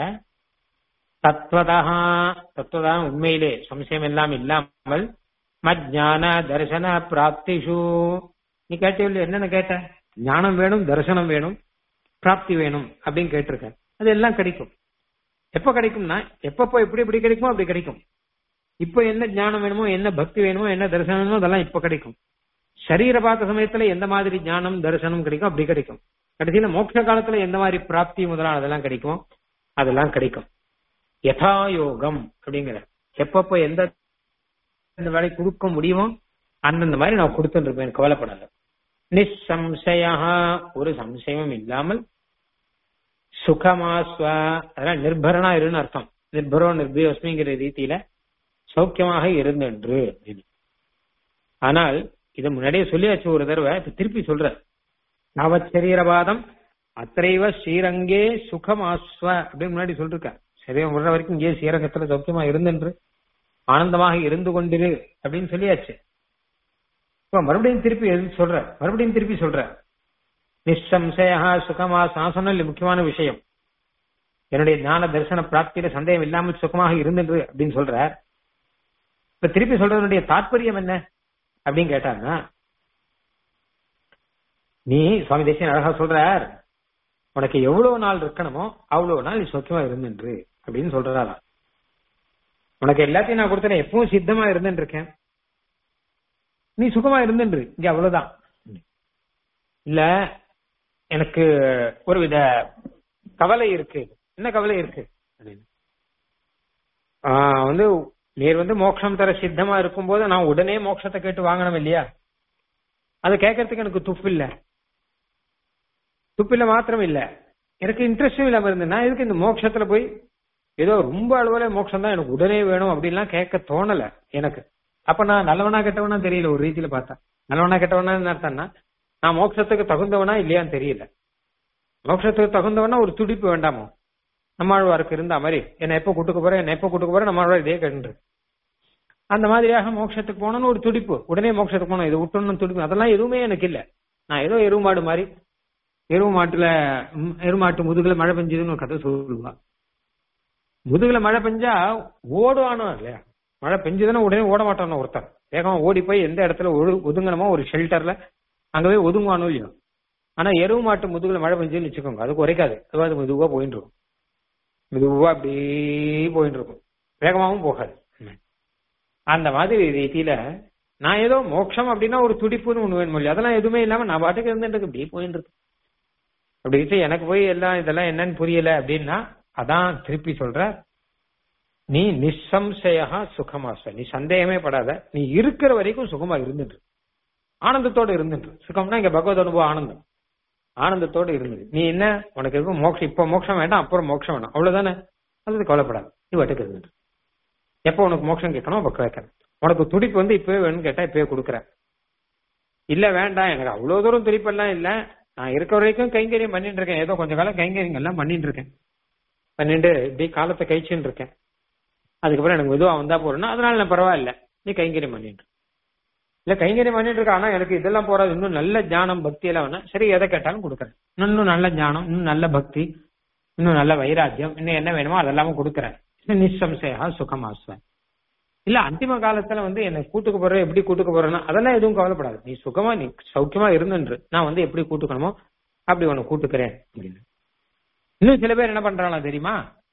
தத்வதா தத்துவதா உண்மையிலே சம்சயம் எல்லாம் இல்லாமல் மஜ்ஞான தரிசன பிராப்திஷு நீ கேட்டியல்ல என்னன்னு கேட்ட ஞானம் வேணும் தரிசனம் வேணும் பிராப்தி வேணும் அப்படின்னு கேட்டிருக்கேன் அது எல்லாம் கிடைக்கும் எப்ப கிடைக்கும்னா எப்பப்போ எப்படி எப்படி கிடைக்குமோ அப்படி கிடைக்கும் இப்ப என்ன ஞானம் வேணுமோ என்ன பக்தி வேணுமோ என்ன தரிசனம் வேணுமோ அதெல்லாம் இப்ப கிடைக்கும் சரீர பார்த்த சமயத்துல எந்த மாதிரி ஞானம் தரிசனம் கிடைக்கும் அப்படி கிடைக்கும் கடைசியில மோட்ச காலத்துல எந்த மாதிரி பிராப்தி முதலானதெல்லாம் கிடைக்கும் அதெல்லாம் கிடைக்கும் யதா யோகம் அப்படிங்கிற எப்பப்ப எந்த இந்த வேலை கொடுக்க முடியுமோ அந்தந்த மாதிரி நான் கொடுத்துட்டு இருப்பேன் கவலைப்படாத நிசம்சயா ஒரு சம்சயமும் இல்லாமல் சுகமாஸ்வ அதெல்லாம் நிர்பரனா இருன்னு அர்த்தம் நிர்பரோ நிர்பயோஸ்மிங்கிற ரீதியில சௌக்கியமாக இருந்தென்று அப்படின்னு. ஆனால் இதை முன்னாடியே சொல்லியாச்சு ஒரு தடவை இப்ப திருப்பி சொல்ற நாவத் சரீரவாதம் அத்தைவ ஸ்ரீரங்கே சுகமாஸ்வ அப்படின்னு முன்னாடி சொல்லிருக்க சரீரம் விடுற வரைக்கும் இங்கே ஸ்ரீரங்கத்துல சௌக்கியமா இருந்தென்று ஆனந்தமாக இருந்து கொண்டிரு அப்படின்னு சொல்லியாச்சு இப்ப மறுபடியும் திருப்பி எது சொல்ற மறுபடியும் திருப்பி சொல்ற நிசம்சயா சுகமா நான் சொன்ன முக்கியமான விஷயம் என்னுடைய ஞான தரிசன பிராப்தியில சந்தேகம் இல்லாமல் சுகமாக இருந்துன்று அப்படின்னு சொல்ற இப்ப திருப்பி சொல்றதனுடைய தாற்பயம் என்ன அப்படின்னு கேட்டாங்கன்னா நீ சுவாமி தேசியன் அழகா சொல்றார் உனக்கு எவ்வளவு நாள் இருக்கணுமோ அவ்வளவு நாள் நீ சுத்தமா இருந்துன்று அப்படின்னு சொல்றாரா உனக்கு எல்லாத்தையும் நான் கொடுத்தேன் எப்பவும் சித்தமா இருந்துட்டு இருக்கேன் நீ சுகமா இருந்துன்று இங்க அவ்வளவுதான் இல்ல எனக்கு ஒரு வித கவலை இருக்கு என்ன கவலை இருக்கு அப்படின்னு ஆஹ் வந்து நீர் வந்து மோட்சம் தர சித்தமா இருக்கும்போது நான் உடனே மோட்சத்தை கேட்டு வாங்கணும் இல்லையா அதை கேட்கறதுக்கு எனக்கு துப்பு இல்ல துப்பு இல்ல மாத்திரம் இல்ல எனக்கு இன்ட்ரெஸ்டும் இல்லாம இருந்து நான் எதுக்கு இந்த மோட்சத்துல போய் ஏதோ ரொம்ப அளவுல மோட்சம் தான் எனக்கு உடனே வேணும் அப்படின்லாம் கேட்க தோணல எனக்கு அப்ப நான் நல்லவனா கெட்டவனா தெரியல ஒரு ரீதியில பார்த்தா நல்லவனா கெட்டவனா அர்த்தம்னா நான் மோட்சத்துக்கு தகுந்தவனா இல்லையான்னு தெரியல மோட்சத்துக்கு தகுந்தவனா ஒரு துடிப்பு வேண்டாமோ நம்மாழ்வாருக்கு இருந்த மாதிரி என்ன எப்ப கூட்டுக்கு போறேன் என்ன எப்ப கூட்டுக்கு போறேன் நம்மாழ்வார் இதே கேட்டு அந்த மாதிரியாக மோட்சத்துக்கு போகணும்னு ஒரு துடிப்பு உடனே மோட்சத்துக்கு போகணும் இது விட்டணும்னு துடிப்பு அதெல்லாம் எதுவுமே எனக்கு இல்ல நான் ஏதோ எருவு மாடு மாதிரி எருவு மாட்டுல ம், எருமாட்டு முதுகுல மழை பெஞ்சதுன்னு ஒரு கதை சொல்லுவா முதுகுல மழை பெஞ்சா ஓடுவானோ இல்லையா மழை பெஞ்சதுன்னா உடனே ஓட மாட்டானோ ஒருத்தன் வேகமா ஓடி போய் எந்த இடத்துல ஒழு- ஒதுங்கணுமோ ஒரு ஷெல்டர்ல அங்க போய் ஒதுங்குவானோ இல்லையோ ஆனா எருவு மாட்டு முதுகுல மழை பெஞ்சுன்னு வச்சுக்கோங்க அதுக்கு உரைக்காது அதுவும் அது மெதுவா போயிட்டு இருக்கும் மெதுவா அப்படியே போயிட்டு இருக்கும் வேகமாவும் போகாது அந்த மாதிரி ரீதியில நான் ஏதோ மோட்சம் அப்படின்னா ஒரு துடிப்புன்னு ஒண்ணு வேணும் இல்லையா அதெல்லாம் எதுவுமே இல்லாம நான் பாட்டுக்கு இருந்துட்டு இப்படியே போயிட்டு இருக்கு அப்படி இருக்கு எனக்கு போய் எல்லாம் இதெல்லாம் என்னன்னு புரியல அப்படின்னா அதான் திருப்பி சொல்ற நீ நிசம்சயா சுகமாச நீ சந்தேகமே படாத நீ இருக்கிற வரைக்கும் சுகமா இருந்துட்டு ஆனந்தத்தோட இருந்துட்டு சுகம்னா இங்க பகவத் அனுபவம் ஆனந்தம் ஆனந்தத்தோட இருந்தது நீ என்ன உனக்கு இருக்கும் மோட்சம் இப்ப மோட்சம் வேண்டாம் அப்புறம் மோட்சம் வேண்டாம் அவ்வளவுதானே அது கவலைப்படாது நீ வட்டுக்கு இருந்துட்டு எப்போ உனக்கு மோட்சம் கேட்கணும் அப்ப கேட்கறேன் உனக்கு துடிப்பு வந்து இப்பவே வேணும்னு கேட்டா இப்பவே கொடுக்குறேன் இல்ல வேண்டாம் எனக்கு அவ்வளவு தூரம் துடிப்பெல்லாம் இல்ல நான் இருக்க வரைக்கும் கைங்கரியம் பண்ணிட்டு இருக்கேன் ஏதோ கொஞ்ச காலம் கைங்கரியம் எல்லாம் பண்ணிட்டு இருக்கேன் பண்ணிட்டு இப்படி காலத்தை கழிச்சுட்டு இருக்கேன் அதுக்கப்புறம் எனக்கு மெதுவா வந்தா போறேன்னா அதனால நான் பரவாயில்ல நீ கைங்கரியம் பண்ணிட்டு இரு. இல்ல கைங்கரியம் பண்ணிட்டு இருக்க ஆனா எனக்கு இதெல்லாம் போறாது இன்னும் நல்ல ஞானம் பக்தி எல்லாம் வேணா சரி எதை கேட்டாலும் கொடுக்குறேன் இன்னும் நல்ல ஞானம் இன்னும் நல்ல பக்தி இன்னும் நல்ல வைராக்கியம் இன்னும் என்ன வேணுமோ அதெல்லாமும் கொடுக்குறேன் நிசம்சயா சுகமாசுவன் இல்ல அந்திம காலத்துல வந்து என்னை கூட்டுக்கு போற எப்படி கூட்டுக்கு போறேன்னா அதெல்லாம் எதுவும் கவலைப்படாது நீ சுகமா நீ சௌக்கியமா இருந்துன்று நான் வந்து எப்படி கூட்டுக்கணுமோ அப்படி உன்னை கூட்டுக்கிறேன் அப்படின்னு இன்னும் சில பேர் என்ன பண்றாங்களா தெரியுமா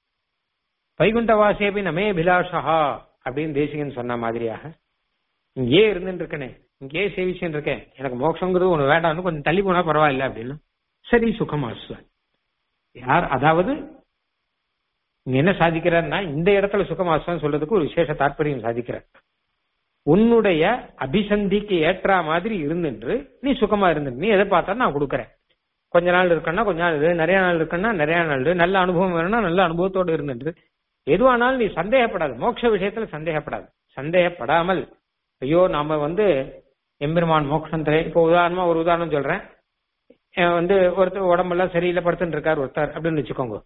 வைகுண்ட வாசேபி நமே அபிலாஷா அப்படின்னு தேசிகன் சொன்ன மாதிரியாக இங்கேயே இருந்துட்டு இருக்கனே இங்கேயே சேவிச்சுட்டு இருக்கேன் எனக்கு மோட்சங்கிறது ஒண்ணு வேண்டாம்னு கொஞ்சம் தள்ளி போனா பரவாயில்ல அப்படின்னு சரி சுகமாசுவன் யார் அதாவது இங்க என்ன சாதிக்கிறார்னா இந்த இடத்துல சுகமாசுவன் சொல்றதுக்கு ஒரு விசேஷ தாற்பயம் சாதிக்கிறார் உன்னுடைய அபிசந்திக்கு ஏற்றா மாதிரி இருந்துன்று நீ சுகமா இருந்துட்டு நீ எதை பார்த்தா நான் கொடுக்குறேன் கொஞ்ச நாள் இருக்கன்னா கொஞ்ச நாள் இரு நிறைய நாள் இருக்கன்னா நிறைய நாள் இரு நல்ல அனுபவம் வேணும்னா நல்ல அனுபவத்தோட இருந்துட்டு எதுவானாலும் நீ சந்தேகப்படாது மோட்ச விஷயத்துல சந்தேகப்படாது சந்தேகப்படாமல் ஐயோ நாம வந்து எம்பெருமான் மோட்சம் தரேன் இப்போ உதாரணமா ஒரு உதாரணம் சொல்றேன் அஹ் வந்து ஒருத்தர் உடம்பெல்லாம் சரியில்லை படுத்துட்டு இருக்கார் ஒருத்தர் அப்படின்னு வச்சுக்கோங்க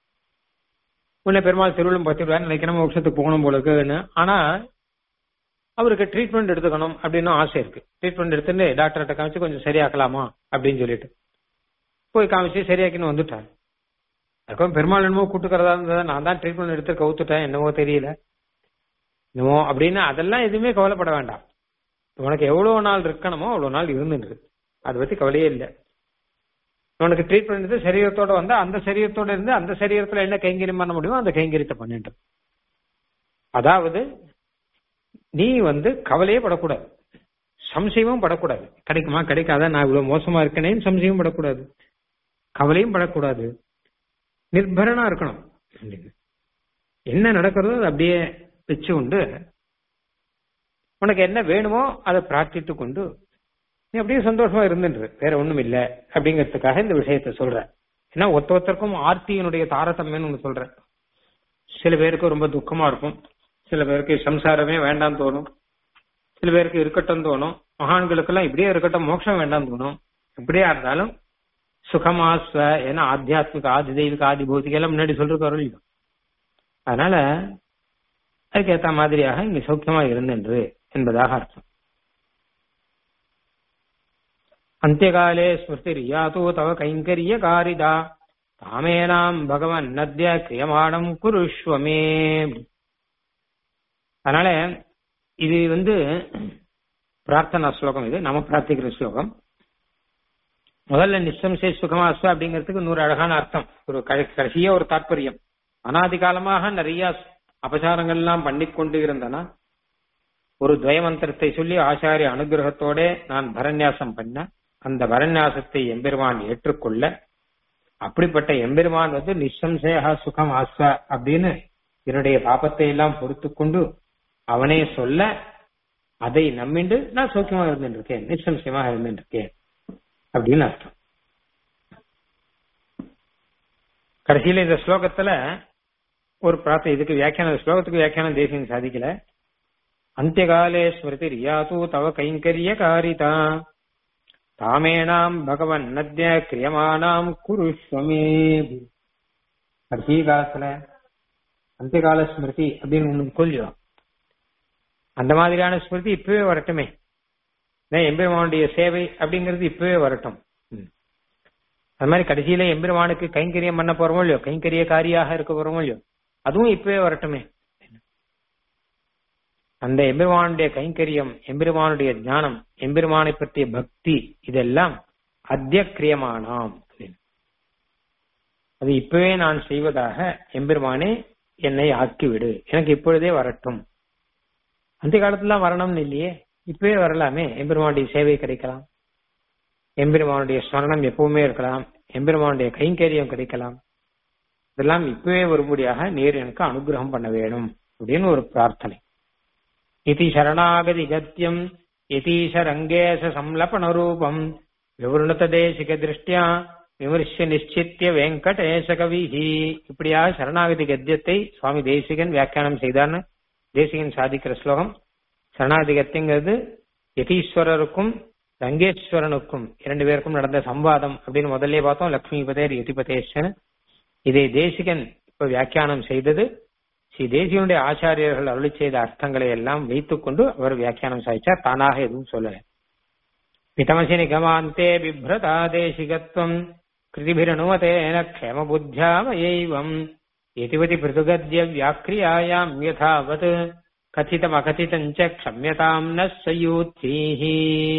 உன்னை பெருமாள் திருவிழம் பத்திடுவார் நினைக்கிறேன் மோட்சத்துக்கு போகணும் போல இருக்குன்னு ஆனா அவருக்கு ட்ரீட்மெண்ட் எடுத்துக்கணும் அப்படின்னு ஆசை இருக்கு ட்ரீட்மெண்ட் எடுத்துட்டு டாக்டர்கிட்ட காமிச்சு கொஞ்சம் சரியாக்கலாமா அப்படின்னு சொல்லிட்டு போய் காமிச்சு சரியாக்கின்னு வந்துட்டார் அதுக்கும் பெருமாள் என்னமோ கூட்டுக்கிறதா இருந்ததா நான் தான் ட்ரீட்மெண்ட் எடுத்து கவுத்துட்டேன் என்னவோ தெரியல என்னமோ அப்படின்னு அதெல்லாம் எதுவுமே கவலைப்பட வேண்டாம் உனக்கு எவ்வளவு நாள் இருக்கணுமோ அவ்வளவு நாள் இருந்துட்டு அதை பத்தி கவலையே இல்லை உனக்கு ட்ரீட்மெண்ட் சரீரத்தோட வந்தா அந்த சரீரத்தோட இருந்து அந்த சரீரத்துல என்ன கைங்கரியம் பண்ண முடியுமோ அந்த கைங்கரியத்தை பண்ணிட்டு அதாவது நீ வந்து கவலையே படக்கூடாது சம்சயமும் படக்கூடாது கிடைக்குமா கிடைக்காதா நான் இவ்வளவு மோசமா இருக்கேனேன்னு சம்சயமும் படக்கூடாது கவலையும் படக்கூடாது நிர்பரனா இருக்கணும் அப்படின்னு. என்ன நடக்கிறதோ அதை அப்படியே வச்சு கொண்டு உனக்கு என்ன வேணுமோ அதை பிரார்த்தித்து கொண்டு நீ அப்படியே சந்தோஷமா இருந்துன்று வேற ஒண்ணும் இல்ல அப்படிங்கிறதுக்காக இந்த விஷயத்த சொல்ற ஏன்னா ஒருத்த ஒருத்தருக்கும் ஆர்த்தியினுடைய தாரதமியம்னு ஒண்ணு சொல்ற சில பேருக்கு ரொம்ப துக்கமா இருக்கும் சில பேருக்கு சம்சாரமே வேண்டாம் தோணும் சில பேருக்கு இருக்கட்டும் தோணும் மகான்களுக்கெல்லாம் இப்படியே இருக்கட்டும் மோட்சம் வேண்டாம் தோணும் இப்படியா இருந்தாலும் சுகமாஸ்வ ஏன்னா ஆத்தியாத்மிக ஆதி தெய்வீக ஆதி பௌத்திக எல்லாம் முன்னாடி சொல்றது இல்லையோ அதனால அதுக்கேத்த மாதிரியாக இங்க சௌக்கியமா இருந்தென்று என்பதாக அர்த்தம் அந்தியகாலே ஸ்மிருதிரியாது தவ கைங்கரிய காரிதா தாமேனாம் பகவன் நத்ய கிரியமானம் குருஷ்வமே அதனால இது வந்து பிரார்த்தனா ஸ்லோகம் இது நம்ம பிரார்த்திக்கிற ஸ்லோகம் முதல்ல நிசம்சே சுகமாஸ்வ அப்படிங்கிறதுக்கு நூறு அழகான அர்த்தம் ஒரு கட- கடைசியா ஒரு தாற்பயம் அனாதி காலமாக நிறைய அபசாரங்கள் எல்லாம் பண்ணிக்கொண்டு இருந்தனா ஒரு துவயமந்திரத்தை சொல்லி ஆச்சாரிய அனுகிரகத்தோட நான் பரநியாசம் பண்ண அந்த பரநியாசத்தை எம்பெருமான் ஏற்றுக்கொள்ள அப்படிப்பட்ட எம்பெருமான் வந்து நிசம்சேகா சுகம் ஆஸ்வ அப்படின்னு என்னுடைய பாபத்தை எல்லாம் பொறுத்து கொண்டு அவனே சொல்ல அதை நம்பிண்டு நான் சௌக்கியமாக இருந்துட்டு இருக்கேன் நிசம்சயமாக இருந்துட்டு இருக்கேன் அப்படின்னு அர்த்தம் கடைசியில இந்த ஸ்லோகத்துல ஒரு பிரார்த்தனை இதுக்கு வியாக்கியானம் ஸ்லோகத்துக்கு வியாக்கியானம் தேசியம் சாதிக்கல அந்தியகாலே ஸ்மிருதி ரியாது தவ கைங்கரிய காரிதா தாமேனாம் பகவன் நத்ய கிரியமானாம் குருஷ்வமே கடைசி காலத்துல அந்தியகால ஸ்மிருதி அப்படின்னு ஒண்ணு சொல்லிடும் அந்த மாதிரியான ஸ்மிருதி இப்பவே வரட்டுமே ஏன் எம்பெருமானுடைய சேவை அப்படிங்கிறது இப்பவே வரட்டும் ம். அது மாதிரி கடைசியில எம்பெருமானுக்கு கைங்கரியம் பண்ண போறோமோ இல்லையோ கைங்கரியக்காரியாக இருக்க போறோமோ இல்லையோ அதுவும் இப்பவே வரட்டுமே அந்த எம்பெருமானுடைய கைங்கரியம் எம்பெருமானுடைய ஞானம் எம்பெருமானை பற்றிய பக்தி இதெல்லாம் அத்திய கிரியமானாம் அப்படின்னு. அது இப்பவே நான் செய்வதாக எம்பெருமானே என்னை ஆக்கிவிடு எனக்கு இப்பொழுதே வரட்டும் அந்த காலத்துல வரணும்னு இல்லையே இப்பவே வரலாமே எம்பெருமானுடைய சேவை கிடைக்கலாம் எம்பெருமானுடைய ஸ்மரணம் எப்பவுமே இருக்கலாம் எம்பெருமானுடைய கைங்கரியம் கிடைக்கலாம் இதெல்லாம் இப்பவே வரும்படியாக நீர் எனக்கு அனுகிரகம் பண்ண வேணும் அப்படின்னு ஒரு பிரார்த்தனை இதி சரணாகதி கத்தியம் யதீஷ ரங்கேச சம்லபன ரூபம் விவருணத தேசிக திருஷ்டியா விமர்சிய நிச்சித்திய வெங்கடேச கவிஹி இப்படியாக சரணாகதி கத்தியத்தை சுவாமி தேசிகன் வியாக்கியானம் செய்தார்னு தேசிகன் சாதிக்கிற ஸ்லோகம் சரணாகதி கத்தியங்கிறது யதீஸ்வரருக்கும் ரங்கேஸ்வரனுக்கும் இரண்டு பேருக்கும் நடந்த சம்வாதம் அப்படின்னு முதல்ல பார்த்தோம் லக்ஷ்மிபதேர் யதிபதேஷன் இதை தேசிகன் இப்ப வியாக்கியானம் செய்தது ஸ்ரீ தேசிகனுடைய ஆச்சாரியர்கள் அருளி செய்த அர்த்தங்களை எல்லாம் வைத்துக் கொண்டு அவர் வியாக்கியானம் சாதிச்சார் தானாக எதுவும் சொல்லல பிதமசி நிகமாந்தே பிப்ரதா தேசிகத்துவம் கிருதிபிரணுமதேன க்ஷேம புத்தியாமயைவம் எதிவதி பிருதுகத்ய வியாக்கிரியாயாம் யதாவத் கதிதம் அகதிதம் ச க்ஷம்யதாம் ந சயூத்தீஹி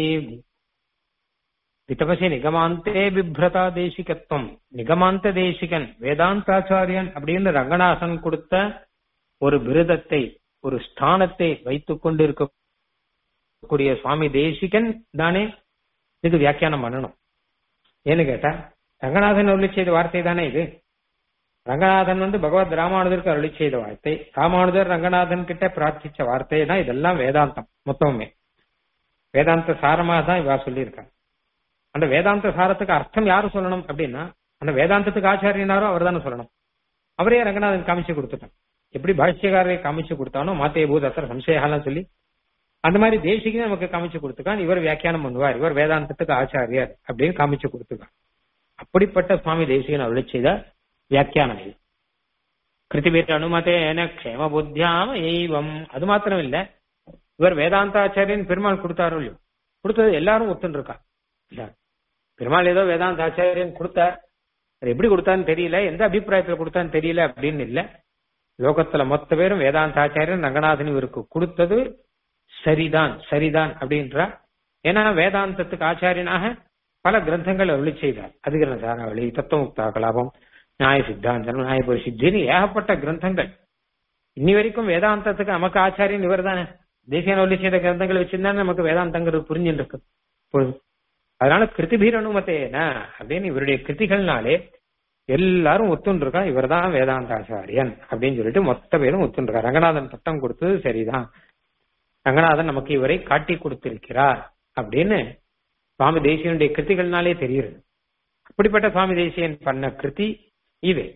பிதபசி நிகமாந்தே பிப்ரதா தேசிகத்துவம் நிகமாந்த தேசிகன் வேதாந்தாச்சாரியன் அப்படின்னு ரங்கநாதன் கொடுத்த ஒரு விருதத்தை ஒரு ஸ்தானத்தை வைத்துக் கொண்டு இருக்கக்கூடிய சுவாமி தேசிகன் தானே இது வியாக்கியானம் பண்ணணும் ஏன்னு கேட்டா ரங்கநாதன் அருளி செய்த வார்த்தை தானே இது ரங்கநாதன் வந்து பகவத் ராமானுதருக்கு அருளி செய்த வார்த்தை ராமானுதர் ரங்கநாதன் கிட்ட பிரார்த்திச்ச வார்த்தை தான் இதெல்லாம் வேதாந்தம் மொத்தமுமே வேதாந்த சாரமா தான் இவா சொல்லியிருக்காங்க அந்த வேதாந்த சாரத்துக்கு அர்த்தம் யாரு சொல்லணும் அப்படின்னா அந்த வேதாந்தத்துக்கு ஆச்சாரியனாரோ அவர் தானே சொல்லணும் அவரே ரங்கநாதன் காமிச்சு கொடுத்துட்டான் எப்படி பாஷ்யக்காரரை காமிச்சு கொடுத்தானோ மாத்தே பூதத்திர சம்சயகாலாம் சொல்லி அந்த மாதிரி தேசிகனே நமக்கு காமிச்சு கொடுத்துக்கான் இவர் வியாக்கியானம் பண்ணுவார் இவர் வேதாந்தத்துக்கு ஆச்சாரியர் அப்படின்னு காமிச்சு கொடுத்துக்கான் அப்படிப்பட்ட சுவாமி தேசிகன் அருளை செய்த வியாக்கியானம் இது கிருத்திபீர் அனுமதேன க்ஷேம புத்தியாம எய்வம் அது மாத்திரம் இல்ல இவர் வேதாந்தாச்சாரியன் பெருமாள் கொடுத்தாரோ இல்லையோ கொடுத்தது எல்லாரும் ஒத்துன்னு இருக்கா இல்ல பெருமாள் ஏதோ வேதாந்த ஆச்சாரியன் கொடுத்தார் அது எப்படி கொடுத்தான்னு தெரியல எந்த அபிப்பிராயத்துல கொடுத்தான்னு தெரியல அப்படின்னு இல்ல லோகத்துல மொத்த பேரும் வேதாந்த ஆச்சாரியன் ரங்கநாதன் இவருக்கு கொடுத்தது சரிதான் சரிதான் அப்படின்றா ஏன்னா வேதாந்தத்துக்கு ஆச்சாரியனாக பல கிரந்தங்கள் அருளி செய்தார் அதிகரண சாராவளி தத்துவமுக்தா கலாபம் நியாய சித்தாந்தம் நியாயபுர சித்தின்னு ஏகப்பட்ட கிரந்தங்கள் இன்னி வரைக்கும் வேதாந்தத்துக்கு நமக்கு ஆச்சாரியன் இவர் தானே தேசிய அருளி செய்த கிரந்தங்கள் வச்சிருந்தா நமக்கு வேதாந்தங்கிறது புரிஞ்சுட்டு இருக்கு இப்பொழுது அதனால கிருதிபீர் அனுமத்தேன அப்படின்னு இவருடைய கிருதிகள்னாலே எல்லாரும் ஒத்துண்டிருக்கா இவர் தான் வேதாந்தாச்சாரியன் அப்படின்னு சொல்லிட்டு மொத்த பேரும் ஒத்துண்டிருக்கா ரங்கநாதன் பட்டம் கொடுத்தது சரிதான் ரங்கநாதன் நமக்கு இவரை காட்டி கொடுத்திருக்கிறார் அப்படின்னு சுவாமி தேசியனுடைய கிருத்திகள்னாலே தெரியுது அப்படிப்பட்ட சுவாமி தேசியன் பண்ண கிருதி இது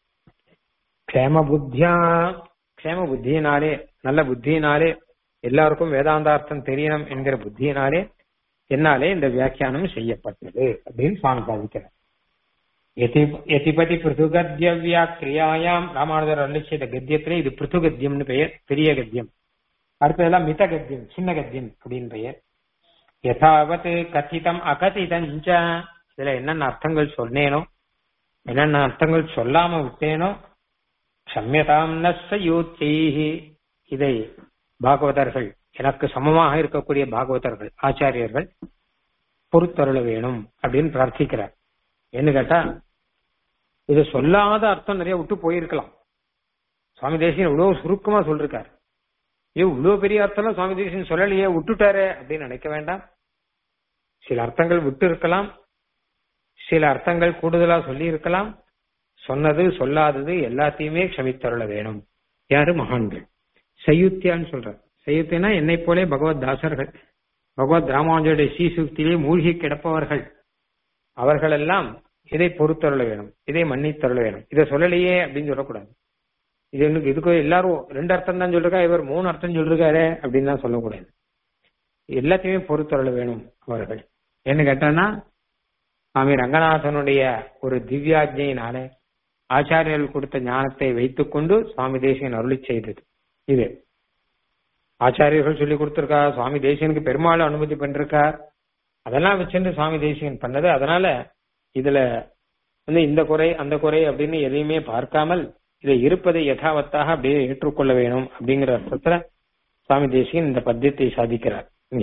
க்ஷேம புத்தியா க்ஷேம புத்தியினாலே நல்ல புத்தியினாலே எல்லாருக்கும் வேதாந்தார்த்தம் தெரியணும் என்கிற புத்தியினாலே என்னாலே இந்த வியாக்கியானம் செய்யப்பட்டது அப்படின்னு சுவாமி சாதிக்கிறார் எதிபதி பிருதுகத்திய வியாக்கிரியாயாம் ராமானுஜர் அருளி செய்த கத்தியத்திலே இது பிருத்துகத்தியம்னு பெயர் பெரிய கத்தியம் அடுத்ததெல்லாம் மித கத்தியம் சின்ன கத்தியம் அப்படின்னு பெயர் யதாவத் கத்திதம் அகதிதஞ்ச இதுல என்னென்ன அர்த்தங்கள் சொன்னேனோ என்னென்ன அர்த்தங்கள் சொல்லாம விட்டேனோ சம்யதாம் நூத்தீஹி இதை பாகவதர்கள் எனக்கு சமமாக இருக்கக்கூடிய பாகவதர்கள் ஆச்சாரியர்கள் பொறுத்தருள வேணும் அப்படின்னு பிரார்த்திக்கிறார் என்ன கேட்டா இது சொல்லாத அர்த்தம் நிறைய விட்டு போயிருக்கலாம் சுவாமி தேசியன் இவ்வளவு சுருக்கமா சொல்லிருக்காரு ஏ இவ்வளவு பெரிய அர்த்தம் சுவாமி தேசியன் சொல்லலையே விட்டுட்டாரு அப்படின்னு நினைக்க வேண்டாம் சில அர்த்தங்கள் விட்டு இருக்கலாம் சில அர்த்தங்கள் கூடுதலா சொல்லி இருக்கலாம் சொன்னது சொல்லாதது எல்லாத்தையுமே க்ஷமித்தருள வேணும் யாரு மகான்கள் சயுத்தியான்னு சொல்ற சயுத்தினா என்னை போலே பகவத் தாசர்கள் பகவத் ராமானுஜருடைய சீசுக்தியிலே மூழ்கி கிடப்பவர்கள் அவர்களெல்லாம் இதை பொறுத்தருள வேணும் இதை மன்னித்தருள வேணும் இதை சொல்லலையே அப்படின்னு சொல்லக்கூடாது இது எனக்கு இதுக்கு எல்லாரும் ரெண்டு அர்த்தம் தான் சொல்லிருக்கா இவர் மூணு அர்த்தம் சொல்லிருக்காரு அப்படின்னு தான் சொல்லக்கூடாது எல்லாத்தையுமே பொறுத்தருள வேணும் அவர்கள் என்ன கேட்டான்னா சுவாமி ரங்கநாதனுடைய ஒரு திவ்யாஜையினாலே ஆச்சாரியர்கள் கொடுத்த ஞானத்தை வைத்துக்கொண்டு சுவாமி தேசியன் அருளி செய்தது இது ஆச்சாரியர்கள் சொல்லி கொடுத்திருக்கா சுவாமி தேசியனுக்கு பெருமாள் அனுமதி பண்ணிருக்கார் அதெல்லாம் வச்சுட்டு சுவாமி தேசியன் பண்ணது அதனால இதுல வந்து இந்த குறை அந்த குறை அப்படின்னு எதையுமே பார்க்காமல் இதை இருப்பதை யதாவத்தாக அப்படியே ஏற்றுக்கொள்ள வேணும் அப்படிங்கிற அர்த்தத்துல சுவாமி தேசியன் இந்த பத்தியத்தை சாதிக்கிறார் இங்க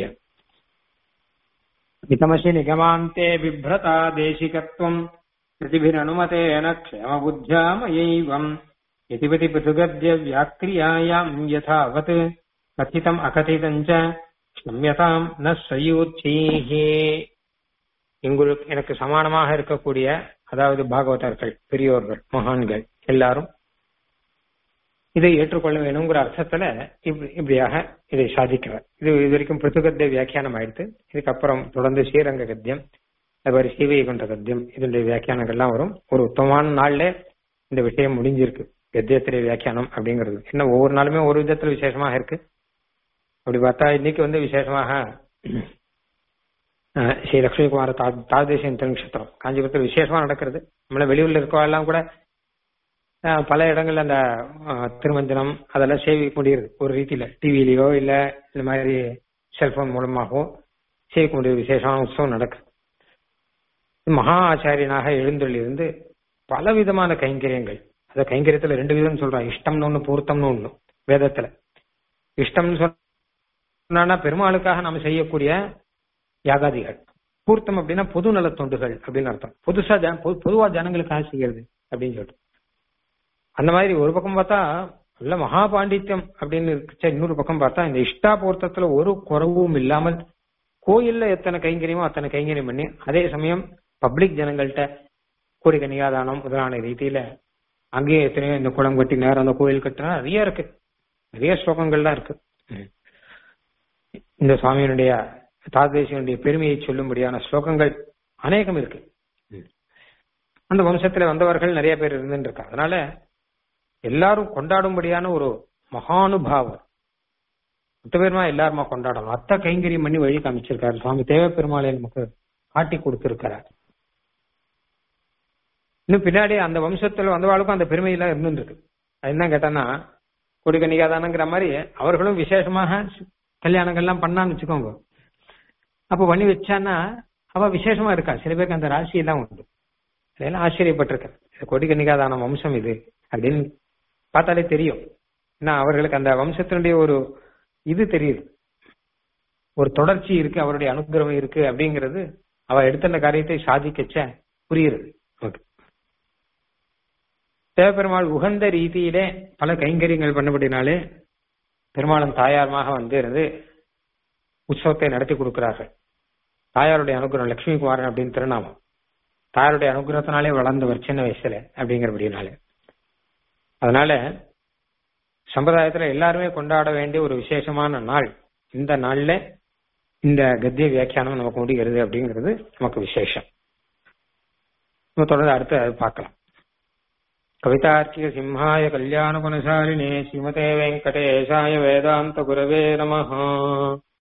மிதமசி நிகமாந்தே பிப்ரதா தேசிகத்துவம் பிரதிபிரனுமதேன க்ஷேமபுத்தியாமயைவம் யதிபதி பிருகத்ய வியாக்கிரியாயாம் யதாவத் கथितम् அகதிதஞ்ச க்ஷம்யதாம் ந சயூச்சீஹே எங்களுக்கு எனக்கு சமானமாக இருக்கக்கூடிய அதாவது பாகவதர்கள் பெரியோர்கள் மகான்கள் எல்லாரும் இதை ஏற்றுக்கொள்ள வேணுங்கிற அர்த்தத்துல இப்படி இப்படியாக இதை சாதிக்கிறார் இது இது வரைக்கும் பிருத்துகத்திய வியாக்கியானம் ஆயிடுத்து இதுக்கப்புறம் தொடர்ந்து ஸ்ரீரங்க கத்தியம் அது மாதிரி சீவைகுண்ட கத்தியம் இதனுடைய வியாக்கியானங்கள்லாம் வரும் ஒரு உத்தமமான நாள்ல இந்த விஷயம் முடிஞ்சிருக்கு கத்தியத்திலே வியாக்கியானம் அப்படிங்கிறது என்ன ஒவ்வொரு நாளுமே ஒரு விதத்துல விசேஷமாக இருக்கு அப்படி பார்த்தா இன்னைக்கு வந்து விசேஷமாக ஸ்ரீ லட்சுமிகுமார தாதேசியன் திருநக்ஷத்திரம் காஞ்சிபுரத்தில் விசேஷமா நடக்கிறது நம்மள வெளியூர்ல இருக்கவெல்லாம் கூட பல இடங்கள்ல அந்த திருமஞ்சனம் அதெல்லாம் சேவிக்க முடியுது ஒரு ரீதியில டிவிலயோ இல்ல இந்த மாதிரி செல்போன் மூலமாகவோ சேவிக்க முடிய விசேஷமான உற்சவம் நடக்குது மகா ஆச்சாரியனாக எழுந்தொள்ளிருந்து பல விதமான கைங்கரியங்கள் அந்த கைங்கரியத்துல ரெண்டு விதம் சொல்றான் இஷ்டம்னு ஒண்ணு பூர்த்தம்னு ஒண்ணு வேதத்துல இஷ்டம்னு சொன்னா பெருமாளுக்காக நம்ம செய்யக்கூடிய யாகாதிகள் பூர்த்தம் அப்படின்னா பொது நல தொண்டுகள் அப்படின்னு அர்த்தம் புதுசா பொதுவா ஜனங்களுக்காக செய்யறது அப்படின்னு சொல்லிட்டு அந்த மாதிரி ஒரு பக்கம் பார்த்தா நல்ல மகா பாண்டித்யம் அப்படின்னு இருந்துச்சு இன்னொரு பக்கம் பார்த்தா இந்த இஷ்டா பூர்த்தத்துல ஒரு குறவும் இல்லாமல் கோயில்ல எத்தனை கைங்கரியமோ அத்தனை கைங்கரியம் பண்ணி அதே சமயம் பப்ளிக் ஜனங்கள்கிட்ட கோடி கன்னிகாதானம் முதலான ரீதியில அங்கேயும் எத்தனையோ இந்த குளம் கட்டி நேரம் அந்த கோயில் கட்டினா நிறைய இருக்கு நிறைய ஸ்லோகங்கள்லாம் இருக்கு இந்த சுவாமியினுடைய தாதேசியனுடைய பெருமையை சொல்லும்படியான ஸ்லோகங்கள் அநேகம் இருக்கு அந்த வம்சத்துல வந்தவர்கள் நிறைய பேர் இருந்துட்டு இருக்கா அதனால எல்லாரும் கொண்டாடும்படியான ஒரு மகானுபாவர் மொத்த பேருமா எல்லாருமா கொண்டாடணும் அத்த கைங்கரியம் பண்ணி வழி காமிச்சிருக்காரு சுவாமி தேவ பெருமாளை நமக்கு காட்டி கொடுத்திருக்கிறார் இன்னும் பின்னாடி அந்த வம்சத்துல வந்தவாளுக்கும் அந்த பெருமையெல்லாம் இருந்துட்டு இருக்கு அது என்ன கேட்டான்னா கொடிகனிகாதானங்கிற மாதிரி அவர்களும் விசேஷமாக கல்யாணங்கள்லாம் பண்ணான்னு வச்சுக்கோங்க அப்ப பண்ணி வச்சான்னா அவ விசேஷமா இருக்கா சில பேருக்கு அந்த ராசி எல்லாம் உண்டு அதெல்லாம் ஆச்சரியப்பட்டிருக்கேன் கொடிகனிகாதான வம்சம் இது அப்படின்னு பார்த்தாலே தெரியும் ஏன்னா அவர்களுக்கு அந்த வம்சத்தினுடைய ஒரு இது தெரியுது ஒரு தொடர்ச்சி இருக்கு அவருடைய அனுகிரகம் இருக்கு அப்படிங்கிறது அவ எடுத்த அந்த காரியத்தை சாதிக்கச்ச புரியுறது நமக்கு தேவபெருமாள் உகந்த ரீதியிலே பல கைங்கரியங்கள் பண்ணபடினாலே பெருமாளும் தாயாருமாக வந்து இருந்து உற்சவத்தை நடத்தி கொடுக்கிறார்கள் தாயாருடைய அனுகிரகம் லட்சுமி குமாரன் அப்படின்னு திருநாமம் தாயாருடைய அனுகிரகத்தினாலே வளர்ந்தவர் சின்ன வயசுல அப்படிங்கிறபடினாலே அதனால சம்பிரதாயத்துல எல்லாருமே கொண்டாட வேண்டிய ஒரு விசேஷமான நாள் இந்த நாள்ல இந்த கத்திய வியாக்கியானம் நமக்கு முடிகிறது அப்படிங்கிறது நமக்கு விசேஷம் நம்ம தொடர்ந்து அடுத்து அது பார்க்கலாம் கவிதார்க்கிக சிம்ஹாய கல்யாண குணசாலினே ஸ்ரீமதே வெங்கடேஷாய வேதாந்த குரவே நமஹா